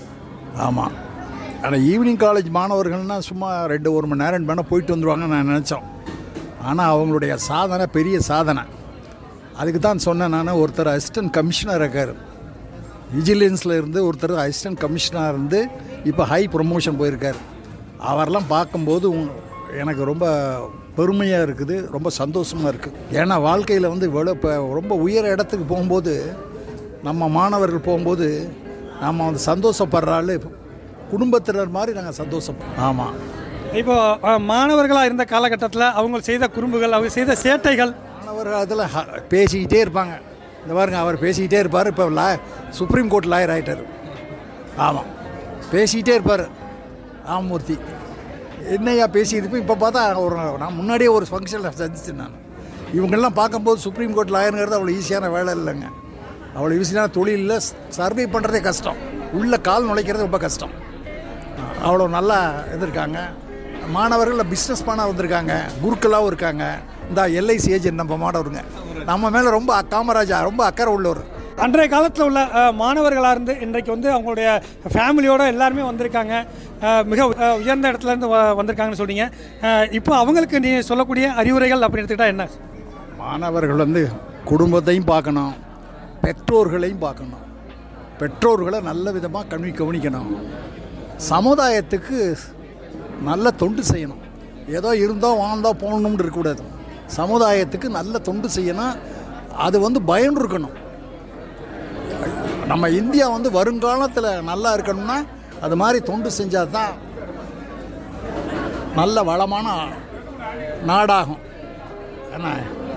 ஆமாம் ஆனால் ஈவினிங் காலேஜ் மாணவர்கள்னால் சும்மா ரெண்டு ஒரு மணி நேரம் ரெண்டு மணி நேரம் போயிட்டு வந்துடுவாங்கன்னு நான் நினச்சோம் ஆனால் அவங்களுடைய சாதனை பெரிய சாதனை அதுக்கு தான் சொன்னேன் நான் ஒருத்தர் அசிஸ்டன்ட் கமிஷனர் இருக்கார் விஜிலன்ஸில் இருந்து ஒருத்தர் அசிஸ்டன்ட் கமிஷனராக இருந்து இப்போ ஹை ப்ரொமோஷன் போயிருக்கார் அவரெல்லாம் பார்க்கும்போது உங்க- எனக்கு ரொம்ப பெருமையாக இருக்குது ரொம்ப சந்தோஷமாக இருக்குது ஏன்னா வாழ்க்கையில் வந்து இவ்வளோ இப்போ ரொம்ப உயர இடத்துக்கு போகும்போது நம்ம மாணவர்கள் போகும்போது நம்ம வந்து சந்தோஷப்படுற ஆள் குடும்பத்தினர் மாதிரி நாங்கள் சந்தோஷம் ஆமாம் இப்போ மாணவர்களாக இருந்த காலகட்டத்தில் அவங்க செய்த குறும்புகள் அவங்க செய்த சேட்டைகள் மாணவர்கள் அதில் பேசிக்கிட்டே இருப்பாங்க இந்த பாருங்க அவர் பேசிக்கிட்டே இருப்பார் இப்போ லா சுப்ரீம் கோர்ட் லாயர் ஆகிட்டார் ஆமாம் பேசிக்கிட்டே இருப்பார் ராமமூர்த்தி என்னையா பேசியிருப்பேன் இப்போ பார்த்தா ஒரு நான் முன்னாடியே ஒரு ஃபங்க்ஷனில் சந்திச்சேன் நான் இவங்கெல்லாம் பார்க்கும்போது சுப்ரீம் கோர்ட் லாயருங்கிறது அவ்வளோ ஈஸியான வேலை இல்லைங்க அவ்வளோ ஈஸியான தொழிலில் சர்வே பண்ணுறதே கஷ்டம் உள்ள கால் நுழைக்கிறது ரொம்ப கஷ்டம் அவ்வளோ நல்லா இது இருக்காங்க மாணவர்கள் பிஸ்னஸ் மேனாக வந்திருக்காங்க குருக்களாகவும் இருக்காங்க இந்த எல்ஐசி ஏஜென்ட் நம்ம மாணவருங்க நம்ம மேலே ரொம்ப அ- காமராஜா ரொம்ப அக்கறை உள்ளவர் அன்றைய காலத்தில் உள்ள அஹ், மாணவர்களாக இருந்து இன்றைக்கு வந்து அவங்களுடைய ஃபேமிலியோட எல்லாருமே வந்திருக்காங்க அஹ், மிக அஹ், உயர்ந்த இடத்துல இருந்து வ- வந்திருக்காங்கன்னு சொல்றீங்க அஹ், இப்போ அவங்களுக்கு நீ சொல்லக்கூடிய அறிவுரைகள் அப்படின்னு எடுத்துக்கிட்டா என்ன மாணவர்கள் வந்து குடும்பத்தையும் பார்க்கணும் பெற்றோர்களையும் பார்க்கணும் பெற்றோர்களை நல்ல விதமாக கல்வி கவனிக்கணும் சமுதாயத்துக்கு நல்ல தொண்டு செய்யணும் ஏதோ இருந்தோம் வாழ்ந்தோம் போகணும்னு இருக்கக்கூடாது சமுதாயத்துக்கு நல்ல தொண்டு செய்யணும் அது வந்து பயம் இருக்கணும் நம்ம இந்தியா வந்து வருங்காலத்தில் நல்லா இருக்கணும்னா அது மாதிரி தொண்டு செஞ்சால் தான் நல்ல வளமான நாடாகும் என்ன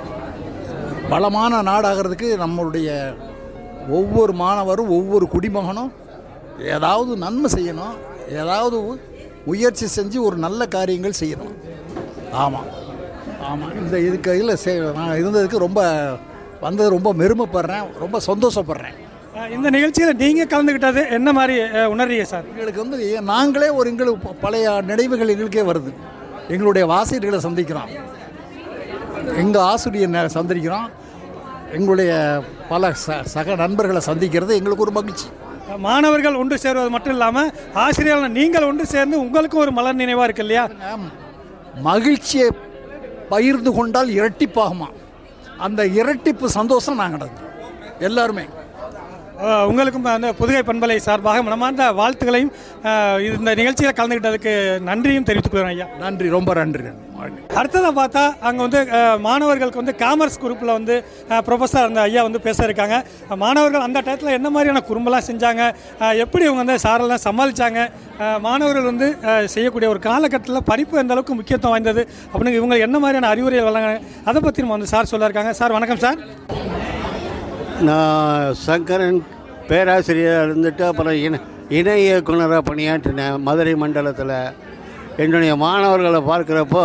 வளமான நாடாகிறதுக்கு நம்மளுடைய ஒவ்வொரு மாணவரும் ஒவ்வொரு குடிமகனும் ஏதாவது நன்மை செய்யணும் ஏதாவது முயற்சி செஞ்சு ஒரு நல்ல காரியங்கள் செய்யணும் ஆமாம் ஆமாம் இந்த இதுக்கு இதில் சே நான் இருந்ததுக்கு ரொம்ப வந்தது ரொம்ப பெருமைப்படுறேன் ரொம்ப சந்தோஷப்படுறேன் அஹ் இந்த நிகழ்ச்சியில் நீங்கள் கலந்துக்கிட்டது என்ன மாதிரி அஹ், உணர்றீங்க சார் எங்களுக்கு வந்து நாங்களே ஒரு எங்களுக்கு ப- பழைய நினைவுகள் எங்களுக்கே வருது எங்களுடைய ஆசிரியர்களை சந்திக்கிறோம் எங்கள் ஆசிரியர் நே- சந்திக்கிறோம் எங்களுடைய பல ச சக நண்பர்களை சந்திக்கிறது எங்களுக்கு ஒரு மகிழ்ச்சி மாணவர்கள் ஒன்று சேருவது மட்டும் இல்லாமல் ஆசிரியர்கள் நீங்கள் ஒன்று சேர்ந்து உங்களுக்கும் ஒரு மலர் நினைவாக இருக்கு இல்லையா மகிழ்ச்சியை பகிர்ந்து கொண்டால் இரட்டிப்பாகுமா அந்த இரட்டிப்பு சந்தோஷம் நாங்கள் எல்லாருமே அஹ், உங்களுக்கும் அந்த புதுகை பண்பலை சார்பாக மனமார்ந்த வாழ்த்துக்களையும் அஹ், இந்த நிகழ்ச்சியில் கலந்துக்கிட்டதுக்கு நன்றியும் தெரிவித்துக் கொள்கிறேன் ஐயா நன்றி ரொம்ப நன்றி அடுத்ததாக பார்த்தா அங்கே வந்து அஹ், மாணவர்களுக்கு வந்து காமர்ஸ் குரூப்பில் வந்து அஹ், ப்ரொஃபஸர் அந்த ஐயா வந்து பேச இருக்காங்க அஹ், மாணவர்கள் அந்த டயத்தில் என்ன மாதிரியான குறும்பெல்லாம் செஞ்சாங்க அஹ், எப்படி அவங்க வந்து சாரெல்லாம் சமாளித்தாங்க மாணவர்கள் வந்து அஹ், செய்யக்கூடிய ஒரு காலகட்டத்தில் படிப்பு எந்த அளவுக்கு முக்கியத்துவம் வாய்ந்தது அப்படின்னு இவங்க என்ன மாதிரியான அறிவுரைகள் வழங்க அதை பற்றி நம்ம வந்து சார் சொல்ல இருக்காங்க சார் வணக்கம் சார் நான் சங்கரன் பேராசிரியராக இருந்துட்டு அப்புறம் இணை இணை இயக்குனராக பணியாற்றினேன் மதுரை மண்டலத்தில் என்னுடைய மாணவர்களை பார்க்குறப்போ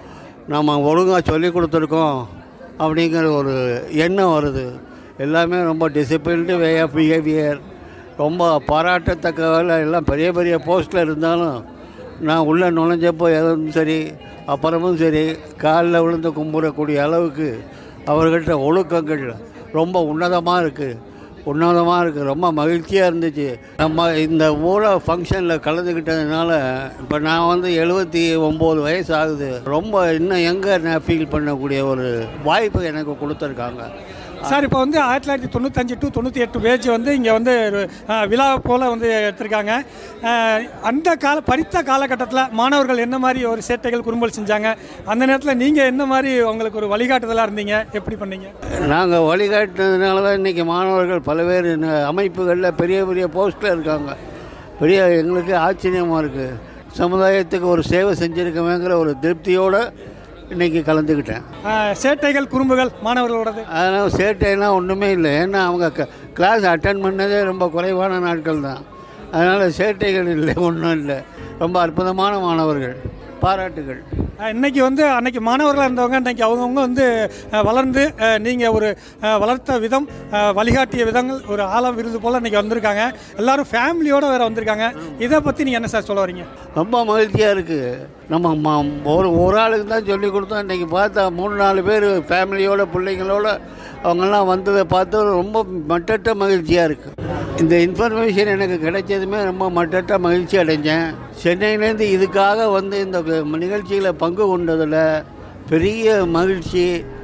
நம்ம ஒழுங்காக சொல்லி கொடுத்துருக்கோம் அப்படிங்கிற ஒரு எண்ணம் வருது எல்லாமே ரொம்ப டிசிப்ளின்டு வே ஆஃப் பிஹேவியர் ரொம்ப பாராட்டத்தக்க வேலை எல்லாம் பெரிய பெரிய போஸ்ட்டில் இருந்தாலும் நான் உள்ளே நுழைஞ்சப்போ எதுவும் சரி அப்புறமும் சரி காலில் விழுந்து கும்பிடக்கூடிய அளவுக்கு அவர்கிட்ட ஒழுக்கங்கள் ரொம்ப உன்னதமாக இருக்குது உன்னதமாக இருக்குது ரொம்ப மகிழ்ச்சியாக இருந்துச்சு நம்ம இந்த ஊர ஃபங்க்ஷனில் கலந்துக்கிட்டதுனால இப்போ நான் வந்து எழுபத்தி ஒம்பது வயசு ஆகுது ரொம்ப இன்னும் எங்கே நான் ஃபீல் பண்ணக்கூடிய ஒரு வாய்ப்பு எனக்கு கொடுத்துருக்காங்க சார் இப்போ வந்து ஆயிரத்தி தொள்ளாயிரத்தி தொண்ணூத்தஞ்சு டு தொண்ணூற்றி எட்டு பேஜ் வந்து இங்கே வந்து ஒரு, அஹ், விழா போல் வந்து எடுத்திருக்காங்க அஹ், அந்த கால படித்த காலகட்டத்தில் மாணவர்கள் என்ன மாதிரி ஒரு சேட்டைகள் குறும்பல் செஞ்சாங்க அந்த நேரத்தில் நீங்கள் என்ன மாதிரி உங்களுக்கு ஒரு வழிகாட்டுதலாக இருந்தீங்க எப்படி பண்ணீங்க நாங்கள் வழிகாட்டினதுனால தான் இன்றைக்கி மாணவர்கள் பல்வேறு ந- அமைப்புகளில் பெரிய பெரிய போஸ்ட்டில் இருக்காங்க பெரிய எங்களுக்கு ஆச்சரியமாக இருக்குது சமுதாயத்துக்கு ஒரு சேவை செஞ்சுருக்கவேங்கிற ஒரு திருப்தியோடு இன்றைக்கி கலந்துக்கிட்டேன் அஹ், சேட்டைகள் குறும்புகள் மாணவர்களோடது அதனால் சேட்டைலாம் ஒன்றுமே இல்லை ஏன்னா அவங்க க கிளாஸ் அட்டன் பண்ணதே ரொம்ப குறைவான நாட்கள் தான் அதனால் சேட்டைகள் இல்லை ஒன்றும் இல்லை ரொம்ப அற்புதமான மாணவர்கள் பாராட்டுகள் அஹ், இன்னைக்கு வந்து அன்னைக்கு மாணவர்களாக இருந்தவங்க இன்னைக்கு அவங்கவுங்க வந்து அஹ், வளர்ந்து நீங்கள் ஒரு அஹ், வளர்த்த விதம் அஹ், வழிகாட்டிய விதங்கள் ஒரு ஆழம் விருது போல் இன்னைக்கு வந்திருக்காங்க எல்லாரும் ஃபேமிலியோடு வேறு வந்திருக்காங்க இதை பற்றி நீங்கள் என்ன சார் சொல்ல வரீங்க ரொம்ப மகிழ்ச்சியாக இருக்குது நம்ம ம- ஒரு ஒரு ஆளுக்கு தான் சொல்லி கொடுத்தோம் இன்றைக்கி பார்த்தா மூணு நாலு பேர் ஃபேமிலியோட பிள்ளைங்களோட அவங்கெல்லாம் வந்ததை பார்த்து ரொம்ப மட்டற்ற மகிழ்ச்சியாக இருக்குது இந்த இன்ஃபர்மேஷன் எனக்கு கிடைச்சதுமே ரொம்ப மட்டற்ற மகிழ்ச்சி அடைஞ்சேன் சென்னையிலேருந்து இதுக்காக வந்து இந்த நிகழ்ச்சியில் பங்கு கொண்டதில் பெரிய மகிழ்ச்சி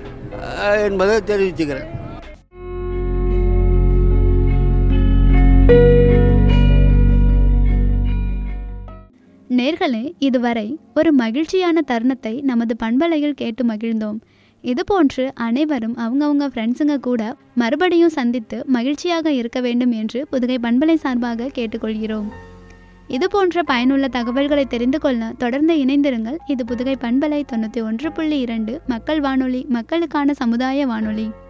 அஹ், என்பதை தெரிவிச்சுக்கிறேன் நேர்களே இதுவரை ஒரு மகிழ்ச்சியான தருணத்தை நமது பண்பலையில் கேட்டு மகிழ்ந்தோம் இதுபோன்று அனைவரும் அவங்கவங்க ஃப்ரெண்ட்ஸுங்க கூட மறுபடியும் சந்தித்து மகிழ்ச்சியாக இருக்க வேண்டும் என்று புதுகை பண்பலை சார்பாக கேட்டுக்கொள்கிறோம் இது போன்ற பயனுள்ள தகவல்களை தெரிந்து கொள்ள தொடர்ந்து இணைந்திருங்கள் இது புதுகை பண்பலை தொண்ணூற்றி ஒன்று புள்ளி இரண்டு மக்கள் வானொலி மக்களுக்கான சமுதாய வானொலி